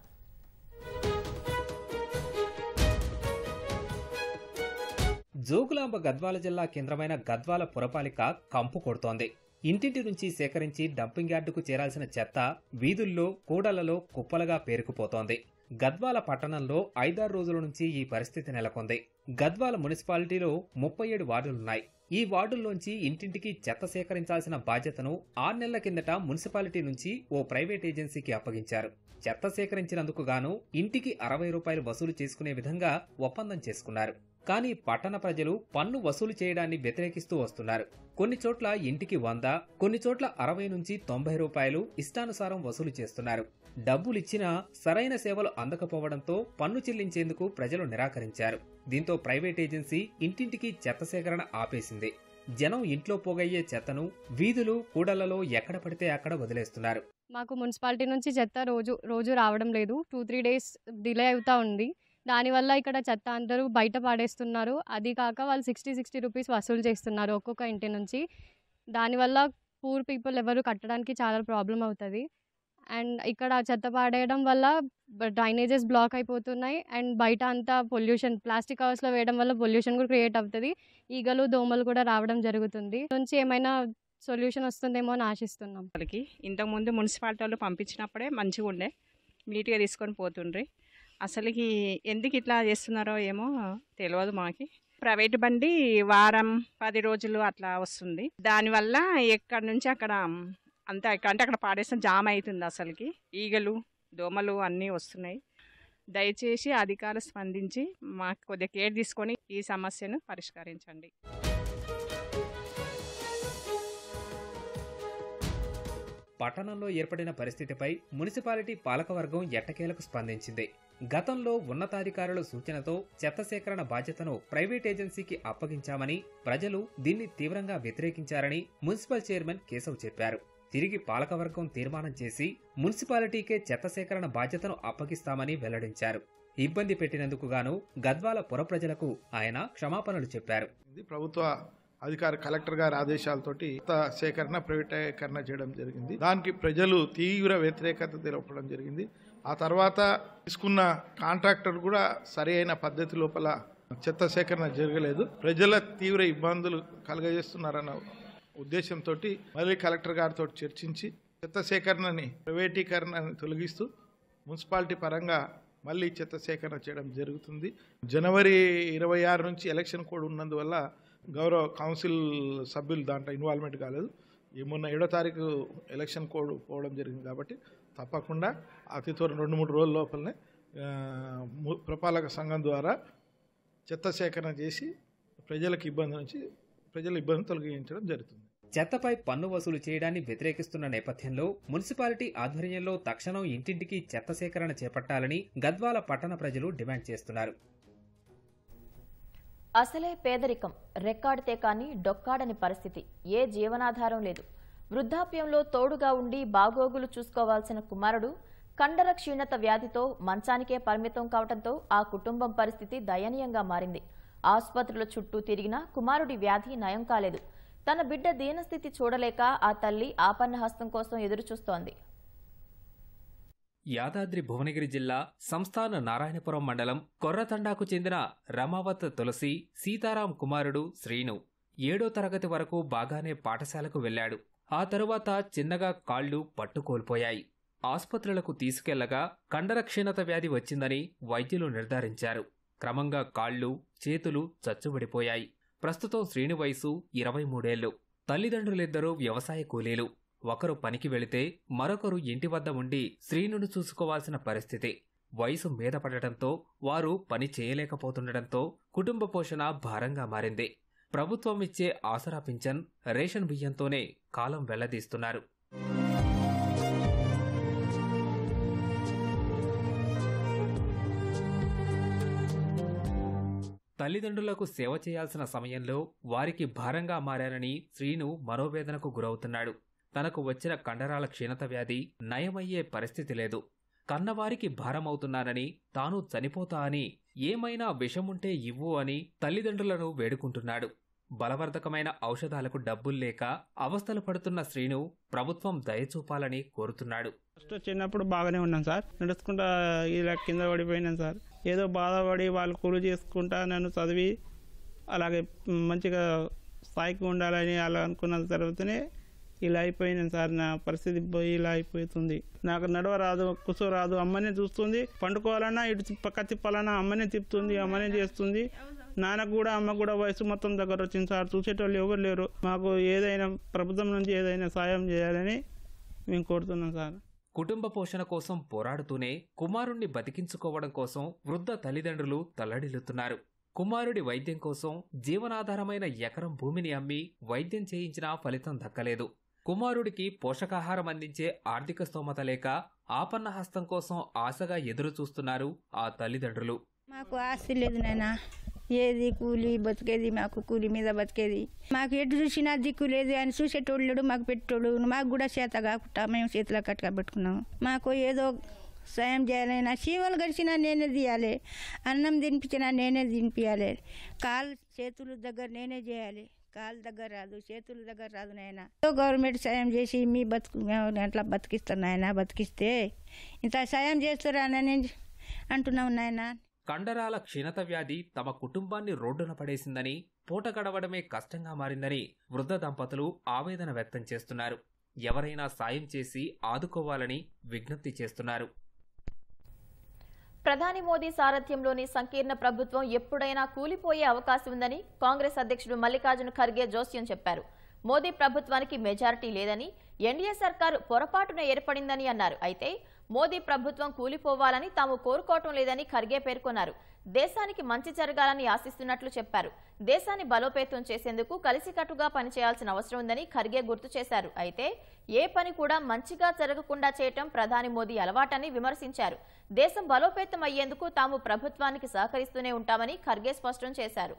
S4: జోగులాంబ గద్వాల జిల్లా కేంద్రమైన గద్వాల పురపాలిక కంపు కొడుతోంది ఇంటింటి నుంచి సేకరించి డంపింగ్ యార్డుకు చేరాల్సిన చెత్త వీధుల్లో కూడలలో కుప్పలుగా పేరుకుపోతోంది గద్వాల పట్టణంలో ఐదారు రోజుల నుంచి ఈ పరిస్థితి నెలకొంది గద్వాల మున్సిపాలిటీలో ముప్పై ఏడు వార్డులున్నాయి ఈ వార్డుల్లోంచి ఇంటింటికి చెత్త సేకరించాల్సిన బాధ్యతను ఆరు నెలల కిందట మున్సిపాలిటీ నుంచి ఓ ప్రైవేట్ ఏజెన్సీకి అప్పగించారు చెత్త సేకరించినందుకు గాను ఇంటికి అరవై రూపాయలు వసూలు చేసుకునే విధంగా ఒప్పందం చేసుకున్నారు కానీ పట్టణ ప్రజలు పన్ను వసూలు చేయడాన్ని వ్యతిరేకిస్తూ వస్తున్నారు కొన్ని చోట్ల ఇంటికి వంద కొన్ని చోట్ల అరవై నుంచి తొంభై రూపాయలు ఇష్టానుసారం వసూలు చేస్తున్నారు డబ్బులిచ్చినా సరైన సేవలు అందకపోవడంతో పన్ను చెల్లించేందుకు ప్రజలు నిరాకరించారు దీంతో ప్రైవేట్ ఏజెన్సీ ఇంటింటికి చెత్త సేకరణ ఆపేసింది జనం ఇంట్లో పోగయ్యే చెత్తను వీధులు కూడళ్లలో ఎక్కడ పడితే అక్కడ వదిలేస్తున్నారు
S7: మాకు మున్సిపాలిటీ నుంచి చెత్త రోజు రోజు రావడం లేదు టూ త్రీ డేస్ డిలే అవుతా ఉంది దానివల్ల ఇక్కడ చెత్త అందరూ బయట పాడేస్తున్నారు అది కాక వాళ్ళు సిక్స్టీ సిక్స్టీ రూపీస్ వసూలు చేస్తున్నారు ఒక్కొక్క ఇంటి నుంచి దానివల్ల పూర్ పీపుల్ ఎవరు కట్టడానికి చాలా ప్రాబ్లం అవుతుంది అండ్ ఇక్కడ చెత్త పాడేయడం వల్ల డ్రైనేజెస్ బ్లాక్ అయిపోతున్నాయి అండ్ బయట అంతా పొల్యూషన్ ప్లాస్టిక్ కవర్స్లో వేయడం వల్ల పొల్యూషన్ కూడా క్రియేట్ అవుతుంది ఈగలు దోమలు కూడా రావడం జరుగుతుంది నుంచి ఏమైనా సొల్యూషన్ వస్తుందేమో అని ఆశిస్తున్నాం
S8: వాళ్ళకి ఇంతకుముందు మున్సిపాలిటీ వాళ్ళు పంపించినప్పుడే మంచిగా ఉండే నీట్గా తీసుకొని పోతుండ్రి అసలుకి ఎందుకు ఇట్లా చేస్తున్నారో ఏమో తెలియదు మాకి ప్రైవేట్ బండి వారం పది రోజులు అట్లా వస్తుంది దానివల్ల ఎక్కడి నుంచి అక్కడ అంతా ఎక్కడ అంటే అక్కడ పాడేస్తే జామ్ అవుతుంది అసలుకి ఈగలు దోమలు అన్నీ వస్తున్నాయి దయచేసి అధికారులు స్పందించి మాకు కొద్దిగా కేర్ తీసుకొని ఈ సమస్యను పరిష్కరించండి
S4: పట్టణంలో ఏర్పడిన పరిస్థితిపై మున్సిపాలిటీ పాలకవర్గం ఎట్టకేలకు స్పందించింది గతంలో ఉన్నతాధికారుల సూచనతో చెత్త సేకరణ బాధ్యతను ప్రైవేట్ ఏజెన్సీకి అప్పగించామని ప్రజలు దీన్ని తీవ్రంగా వ్యతిరేకించారని మున్సిపల్ చైర్మన్ కేశవ్ చెప్పారు తిరిగి పాలకవర్గం తీర్మానం చేసి మున్సిపాలిటీకే చెత్త సేకరణ బాధ్యతను అప్పగిస్తామని వెల్లడించారు ఇబ్బంది పెట్టినందుకు గాను గద్వాల పుర ప్రజలకు ఆయన క్షమాపణలు చెప్పారు
S9: ఇది ప్రభుత్వ అధికారి కలెక్టర్ గారి ఆదేశాలతోటి చెత్త సేకరణ ప్రైవేటీకరణ చేయడం జరిగింది దానికి ప్రజలు తీవ్ర వ్యతిరేకత తెలపడం జరిగింది ఆ తర్వాత తీసుకున్న కాంట్రాక్టర్ కూడా సరి అయిన పద్ధతి లోపల చెత్త సేకరణ జరగలేదు ప్రజల తీవ్ర ఇబ్బందులు కలగజేస్తున్నారన్న ఉద్దేశంతో మళ్ళీ కలెక్టర్ గారితో చర్చించి చెత్త సేకరణని ప్రైవేటీకరణని తొలగిస్తూ మున్సిపాలిటీ పరంగా మళ్ళీ చెత్త సేకరణ చేయడం జరుగుతుంది జనవరి ఇరవై ఆరు నుంచి ఎలక్షన్ కోడ్ ఉన్నందువల్ల గౌరవ కౌన్సిల్ సభ్యులు దాంట్లో ఇన్వాల్వ్మెంట్ కాలేదు ఈ మొన్న ఏడో తారీఖు ఎలక్షన్ కోడ్ పోవడం జరిగింది కాబట్టి తప్పకుండా అతి త్వర రెండు మూడు రోజుల లోపలనే ఆ, ము- పురపాలక సంఘం ద్వారా చెత్త సేకరణ చేసి ప్రజలకు ఇబ్బంది నుంచి ప్రజల ఇబ్బంది తొలగించడం జరుగుతుంది
S4: చెత్తపై పన్ను వసూలు చేయడాన్ని వ్యతిరేకిస్తున్న నేపథ్యంలో మున్సిపాలిటీ ఆధ్వర్యంలో తక్షణం ఇంటింటికి చెత్త సేకరణ చేపట్టాలని గద్వాల పట్టణ ప్రజలు డిమాండ్ చేస్తున్నారు
S1: అసలే పేదరికం రెక్కాడితే కానీ డొక్కాడని పరిస్థితి ఏ జీవనాధారం లేదు వృద్ధాప్యంలో తోడుగా ఉండి బాగోగులు చూసుకోవాల్సిన కుమారుడు కండర క్షీణత వ్యాధితో మంచానికే పరిమితం కావడంతో ఆ కుటుంబం పరిస్థితి దయనీయంగా మారింది ఆసుపత్రుల చుట్టూ తిరిగినా కుమారుడి వ్యాధి నయం కాలేదు తన బిడ్డ దీనస్థితి చూడలేక ఆ తల్లి ఆపన్న హస్తం కోసం ఎదురుచూస్తోంది
S4: యాదాద్రి భువనగిరి జిల్లా సంస్థాన నారాయణపురం మండలం కొర్రతండాకు చెందిన రమావత్ తులసి సీతారాం కుమారుడు శ్రీను ఏడో తరగతి వరకు బాగానే పాఠశాలకు వెళ్ళాడు ఆ తరువాత చిన్నగా కాళ్లు పట్టుకోల్పోయాయి ఆసుపత్రులకు తీసుకెళ్లగా కండర క్షీణత వ్యాధి వచ్చిందని వైద్యులు నిర్ధారించారు క్రమంగా కాళ్లు చేతులు చచ్చుబడిపోయాయి ప్రస్తుతం శ్రీను వయసు ఇరవై మూడేళ్లు తల్లిదండ్రులిద్దరూ వ్యవసాయ కూలీలు ఒకరు పనికి వెళితే మరొకరు ఇంటి వద్ద ఉండి శ్రీనును చూసుకోవాల్సిన పరిస్థితి వయసు మీద పడటంతో వారు పని చేయలేకపోతుండటంతో కుటుంబ పోషణ భారంగా మారింది ప్రభుత్వం ఇచ్చే ఆసరా పింఛన్ రేషన్ బియ్యంతోనే కాలం వెళ్లదీస్తున్నారు తల్లిదండ్రులకు సేవ చేయాల్సిన సమయంలో వారికి భారంగా మారారని శ్రీను మనోవేదనకు గురవుతున్నాడు తనకు వచ్చిన కండరాల క్షీణత వ్యాధి నయమయ్యే పరిస్థితి లేదు కన్నవారికి భారమవుతున్నానని తాను చనిపోతా అని ఏమైనా విషముంటే ఇవ్వు అని తల్లిదండ్రులను వేడుకుంటున్నాడు బలవర్ధకమైన ఔషధాలకు డబ్బుల్లేక అవస్థలు పడుతున్న శ్రీను ప్రభుత్వం దయచూపాలని కోరుతున్నాడు
S10: ఫస్ట్ చిన్నప్పుడు బాగానే ఉన్నాను సార్ నడుచుకుంటా ఇలా కింద పడిపోయినాను సార్ ఏదో బాధపడి వాళ్ళు కూలి చేసుకుంటా నన్ను చదివి అలాగే మంచిగా స్థాయికి ఉండాలని అలా అనుకున్న తర్వాతనే ఇలా అయిపోయింది సార్ నా పరిస్థితి పోయి ఇలా అయిపోతుంది నాకు నడవరాదు కూర్చోరాదు అమ్మనే చూస్తుంది పండుకోవాలన్నా ఇటు పక్క తిప్పాలన్నా అమ్మనే తిప్పుతుంది అమ్మనే చేస్తుంది నాన్నకు కూడా అమ్మ కూడా వయసు మొత్తం దగ్గర వచ్చింది సార్ చూసేటోళ్ళు ఎవరు లేరు మాకు ఏదైనా ప్రభుత్వం నుంచి ఏదైనా సాయం చేయాలని మేము కోరుతున్నాం సార్
S4: కుటుంబ పోషణ కోసం పోరాడుతూనే కుమారుణ్ణి బతికించుకోవడం కోసం వృద్ధ తల్లిదండ్రులు తల్లడిల్లుతున్నారు కుమారుడి వైద్యం కోసం జీవనాధారమైన ఎకరం భూమిని అమ్మి వైద్యం చేయించినా ఫలితం దక్కలేదు కుమారుడికి పోషకాహారం అందించే ఆర్థిక స్తోమత లేక ఆపన్న హస్తం కోసం ఆశగా ఎదురు చూస్తున్నారు ఆ తల్లిదండ్రులు
S11: మాకు ఆస్తి లేదు నాయన ఏది కూలి బతికేది మాకు కూలి మీద బతికేది మాకు ఎటు చూసినా దిక్కు లేదు ఆయన చూసేటోళ్ళు లేడు, మాకు పెట్టోడు మాకు కూడా చేత కాకుండా మేము చేతిలో కట్టుగా పెట్టుకున్నాం మాకు ఏదో సాయం చేయాలి నా చీమలు గడిచినా నేనే తీయాలి అన్నం తినిపించినా నేనే తినిపించాలి కాలు చేతులు దగ్గర నేనే చేయాలి కాలు దగ్గర రాదు చేతుల దగ్గర రాదు నాయన గవర్నమెంట్ సాయం చేసి మీ బతుకు మేము అట్లా బతికిస్తాను నాయన బతికిస్తే ఇంత సాయం చేస్తారా నేను అంటున్నావు నాయన
S4: కండరాల క్షీణత వ్యాధి తమ కుటుంబాన్ని రోడ్డున పడేసిందని పూట గడవడమే కష్టంగా మారిందని వృద్ధ దంపతులు ఆవేదన వ్యక్తం చేస్తున్నారు ఎవరైనా సాయం చేసి ఆదుకోవాలని విజ్ఞప్తి చేస్తున్నారు
S1: ప్రధాని మోదీ సారథ్యంలోని సంకీర్ణ ప్రభుత్వం ఎప్పుడైనా కూలిపోయే అవకాశం ఉందని కాంగ్రెస్ అధ్యక్షుడు మల్లికార్జున ఖర్గే జోస్యం చెప్పారు మోదీ ప్రభుత్వానికి మెజారిటీ లేదని ఎన్డీఏ సర్కారు పొరపాటున ఏర్పడిందని అన్నారు అయితే మోదీ ప్రభుత్వం కూలిపోవాలని తాము కోరుకోవటం లేదని ఖర్గే పేర్కొన్నారు దేశానికి మంచి జరగాలని ఆశిస్తున్నట్లు చెప్పారు దేశాన్ని బలోపేతం చేసేందుకు కలిసికట్టుగా పనిచేయాల్సిన అవసరం ఉందని ఖర్గే గుర్తు చేశారు అయితే ఏ పని కూడా మంచిగా జరగకుండా చేయటం ప్రధాని మోదీ అలవాటని విమర్శించారు దేశం బలోపేతం అయ్యేందుకు తాము ప్రభుత్వానికి సహకరిస్తూనే ఉంటామని ఖర్గే స్పష్టం చేశారు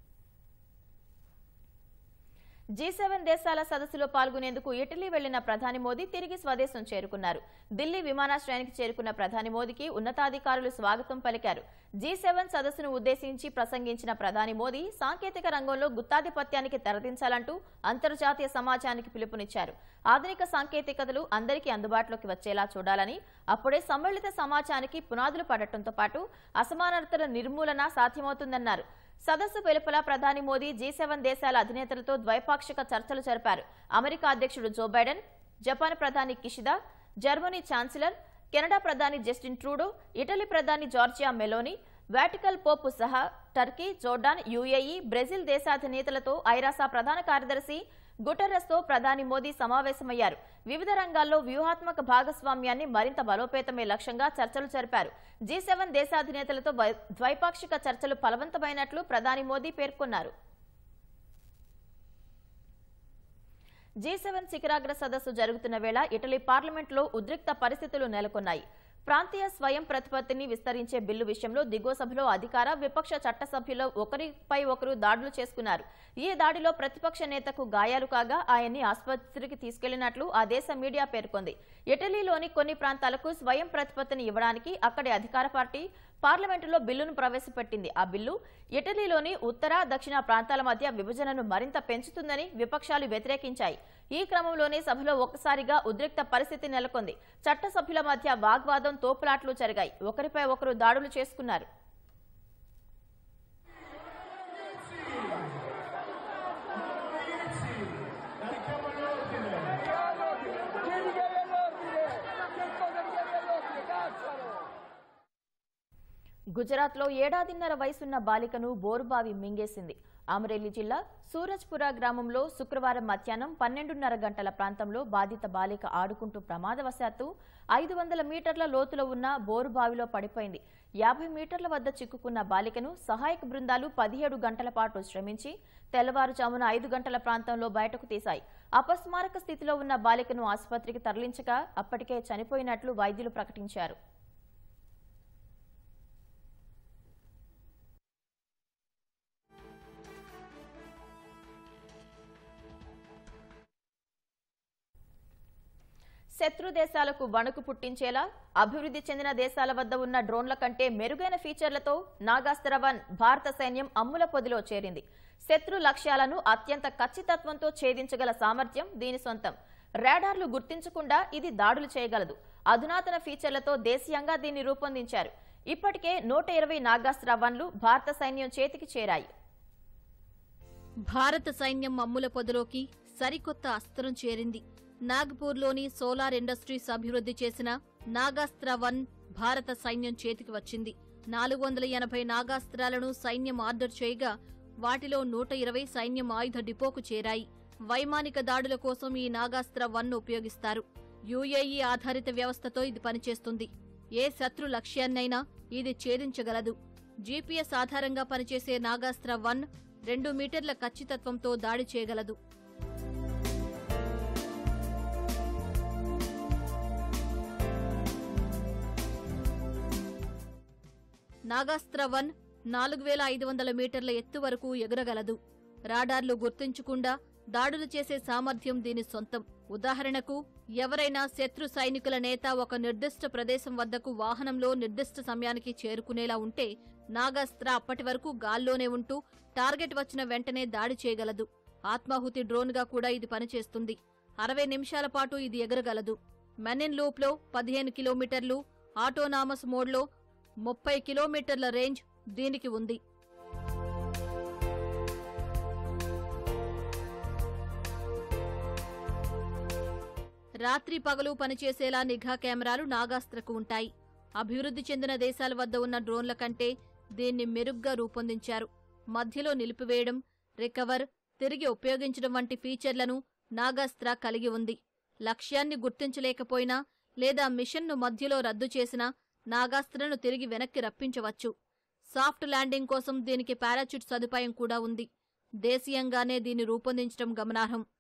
S1: జీ సెవెన్ దేశాల సదస్సులో పాల్గొనేందుకు ఇటలీ వెళ్లిన ప్రధాని మోదీ తిరిగి స్వదేశం చేరుకున్నారు ఢిల్లీ విమానాశ్రయానికి చేరుకున్న ప్రధాని మోదీకి ఉన్నతాధికారులు స్వాగతం పలికారు జీ సెవెన్ సదస్సును ఉద్దేశించి ప్రసంగించిన ప్రధాని మోదీ సాంకేతిక రంగంలో గుత్తాధిపత్యానికి తెరదించాలంటూ అంతర్జాతీయ సమాజానికి పిలుపునిచ్చారు ఆధునిక సాంకేతికతలు అందరికీ అందుబాటులోకి వచ్చేలా చూడాలని అప్పుడే సమ్మిళిత సమాజానికి పునాదులు పడటంతో పాటు అసమానతల నిర్మూలన సాధ్యమవుతుందన్నారు సదస్సు వెలుపల ప్రధాని మోదీ జీ సెవెన్ దేశాల అధినేతలతో ద్వైపాక్షిక చర్చలు జరిపారు అమెరికా అధ్యక్షుడు జో బైడెన్ జపాన్ ప్రధాని కిషిదా జర్మనీ ఛాన్సలర్ కెనడా ప్రధాని జస్టిన్ ట్రూడో ఇటలీ ప్రధాని జార్జియా మెలోని వాటికల్ పోపు సహా టర్కీ జోర్డాన్ యుఏఈ బ్రెజిల్ దేశాధినేతలతో ఐరాసా ప్రధాన కార్యదర్శి గుటెరస్తో ప్రధాని మోదీ సమావేశమయ్యారు వివిధ రంగాల్లో వ్యూహాత్మక భాగస్వామ్యాన్ని మరింత బలోపేతమే లక్ష్యంగా చర్చలు జరిపారు జీ సెవెన్ దేశాధినేతలతో ద్వై- ద్వైపాక్షిక చర్చలు ఫలవంతమైనట్లు ప్రధాని మోదీ పేర్కొన్నారు జీ సెవెన్ శిఖరాగ్ర సదస్సు జరుగుతున్న వేళ ఇటలీ పార్లమెంట్లో ఉద్రిక్త పరిస్థితులు నెలకొన్నాయి ప్రాంతీయ స్వయం ప్రతిపత్తిని విస్తరించే బిల్లు విషయంలో దిగువ సభలో అధికార విపక్ష చట్టసభ్యులు ఒకరిపై ఒకరు దాడులు చేసుకున్నారు ఈ దాడిలో ప్రతిపక్ష నేతకు గాయాలు కాగా ఆయన్ని ఆసుపత్రికి తీసుకెళ్లినట్లు ఆ దేశ మీడియా పేర్కొంది ఇటలీలోని కొన్ని ప్రాంతాలకు స్వయం ప్రతిపత్తిని ఇవ్వడానికి అక్కడి అధికార పార్టీ పార్లమెంటులో బిల్లును ప్రవేశపెట్టింది ఆ బిల్లు ఇటలీలోని ఉత్తర దక్షిణ ప్రాంతాల మధ్య విభజనను మరింత పెంచుతుందని విపక్షాలు వ్యతిరేకించాయి ఈ క్రమంలోనే సభలో ఒక్కసారిగా ఉద్రిక్త పరిస్థితి నెలకొంది చట్టసభ్యుల మధ్య వాగ్వాదం తోపులాట్లు జరిగాయి ఒకరిపై ఒకరు దాడులు చేసుకున్నారు గుజరాత్లో ఏడాదిన్నర వయసున్న బాలికను బోరుబావి మింగేసింది అమరేలి జిల్లా సూరజ్పుర గ్రామంలో శుక్రవారం మధ్యాహ్నం పన్నెండున్నర గంటల ప్రాంతంలో బాధిత బాలిక ఆడుకుంటూ ప్రమాదవశాత్తు ఐదు వందల మీటర్ల లోతులో ఉన్న బోరుబావిలో పడిపోయింది యాభై మీటర్ల వద్ద చిక్కుకున్న బాలికను సహాయక బృందాలు పదిహేడు గంటల పాటు శ్రమించి తెల్లవారుజామున ఐదు గంటల ప్రాంతంలో బయటకు తీశాయి అపస్మారక స్థితిలో ఉన్న బాలికను ఆసుపత్రికి తరలించగా అప్పటికే చనిపోయినట్లు వైద్యులు ప్రకటించారు శత్రు దేశాలకు వణుకు పుట్టించేలా అభివృద్ధి చెందిన దేశాల వద్ద ఉన్న డ్రోన్ల కంటే మెరుగైన ఫీచర్లతో నాగాస్త్ర వన్ భారత సైన్యం అమ్ముల పొదిలో చేరింది శత్రు లక్ష్యాలను అత్యంత ఖచ్చితత్వంతో ఛేదించగల సామర్థ్యం దీని సొంతం రాడార్లు గుర్తించకుండా ఇది దాడులు చేయగలదు అధునాతన ఫీచర్లతో దేశీయంగా దీన్ని రూపొందించారు ఇప్పటికే నూట ఇరవై నాగాస్త్ర వన్లు భారత సైన్యం చేతికి చేరాయి
S12: భారత సైన్యం మమ్ముల పొదలోకి సరికొత్త అస్త్రం చేరింది నాగ్పూర్లోని సోలార్ ఇండస్ట్రీస్ అభివృద్ధి చేసిన నాగాస్త్ర వన్ భారత సైన్యం చేతికి వచ్చింది నాలుగు వందల ఎనభై నాగాస్త్రాలను సైన్యం ఆర్డర్ చేయగా వాటిలో నూట ఇరవై సైన్యం ఆయుధ డిపోకు చేరాయి వైమానిక దాడుల కోసం ఈ నాగాస్త్ర వన్ ఉపయోగిస్తారు యుఏఈ ఆధారిత వ్యవస్థతో ఇది పనిచేస్తుంది ఏ శత్రు లక్ష్యాన్నైనా ఇది ఛేదించగలదు జీపీఎస్ ఆధారంగా పనిచేసే నాగాస్త్ర వన్ రెండు మీటర్ల ఖచ్చితత్వంతో దాడి చేయగలదు నాగాస్త్ర వన్ నాలుగు వేల ఐదు వందల మీటర్ల ఎత్తు వరకు ఎగురగలదు రాడార్లు గుర్తించకుండా దాడులు చేసే సామర్థ్యం దీని సొంతం ఉదాహరణకు ఎవరైనా శత్రు సైనికుల నేత ఒక నిర్దిష్ట ప్రదేశం వద్దకు వాహనంలో నిర్దిష్ట సమయానికి చేరుకునేలా ఉంటే నాగాస్త్ర అప్పటి వరకు గాల్లోనే ఉంటూ టార్గెట్ వచ్చిన వెంటనే దాడి చేయగలదు ఆత్మాహుతి డ్రోన్గా కూడా ఇది పనిచేస్తుంది అరవై నిమిషాల పాటు ఇది ఎగరగలదు మెనిన్ లూప్లో పదిహేను కిలోమీటర్లు ఆటోనామస్ మోడ్లో ముప్పై కిలోమీటర్ల రేంజ్ దీనికి ఉంది రాత్రి పగలు పనిచేసేలా నిఘా కెమెరాలు నాగాస్త్రకు ఉంటాయి అభివృద్ధి చెందిన దేశాల వద్ద ఉన్న డ్రోన్ల కంటే దీన్ని మెరుగ్గా రూపొందించారు మధ్యలో నిలిపివేయడం రికవర్ తిరిగి ఉపయోగించడం వంటి ఫీచర్లను నాగాస్త్ర కలిగి ఉంది లక్ష్యాన్ని గుర్తించలేకపోయినా లేదా మిషన్ను మధ్యలో రద్దు చేసినా నాగాస్త్రను తిరిగి వెనక్కి రప్పించవచ్చు సాఫ్ట్ ల్యాండింగ్ కోసం దీనికి పారాచూట్ సదుపాయం కూడా ఉంది దేశీయంగానే దీన్ని రూపొందించడం గమనార్హం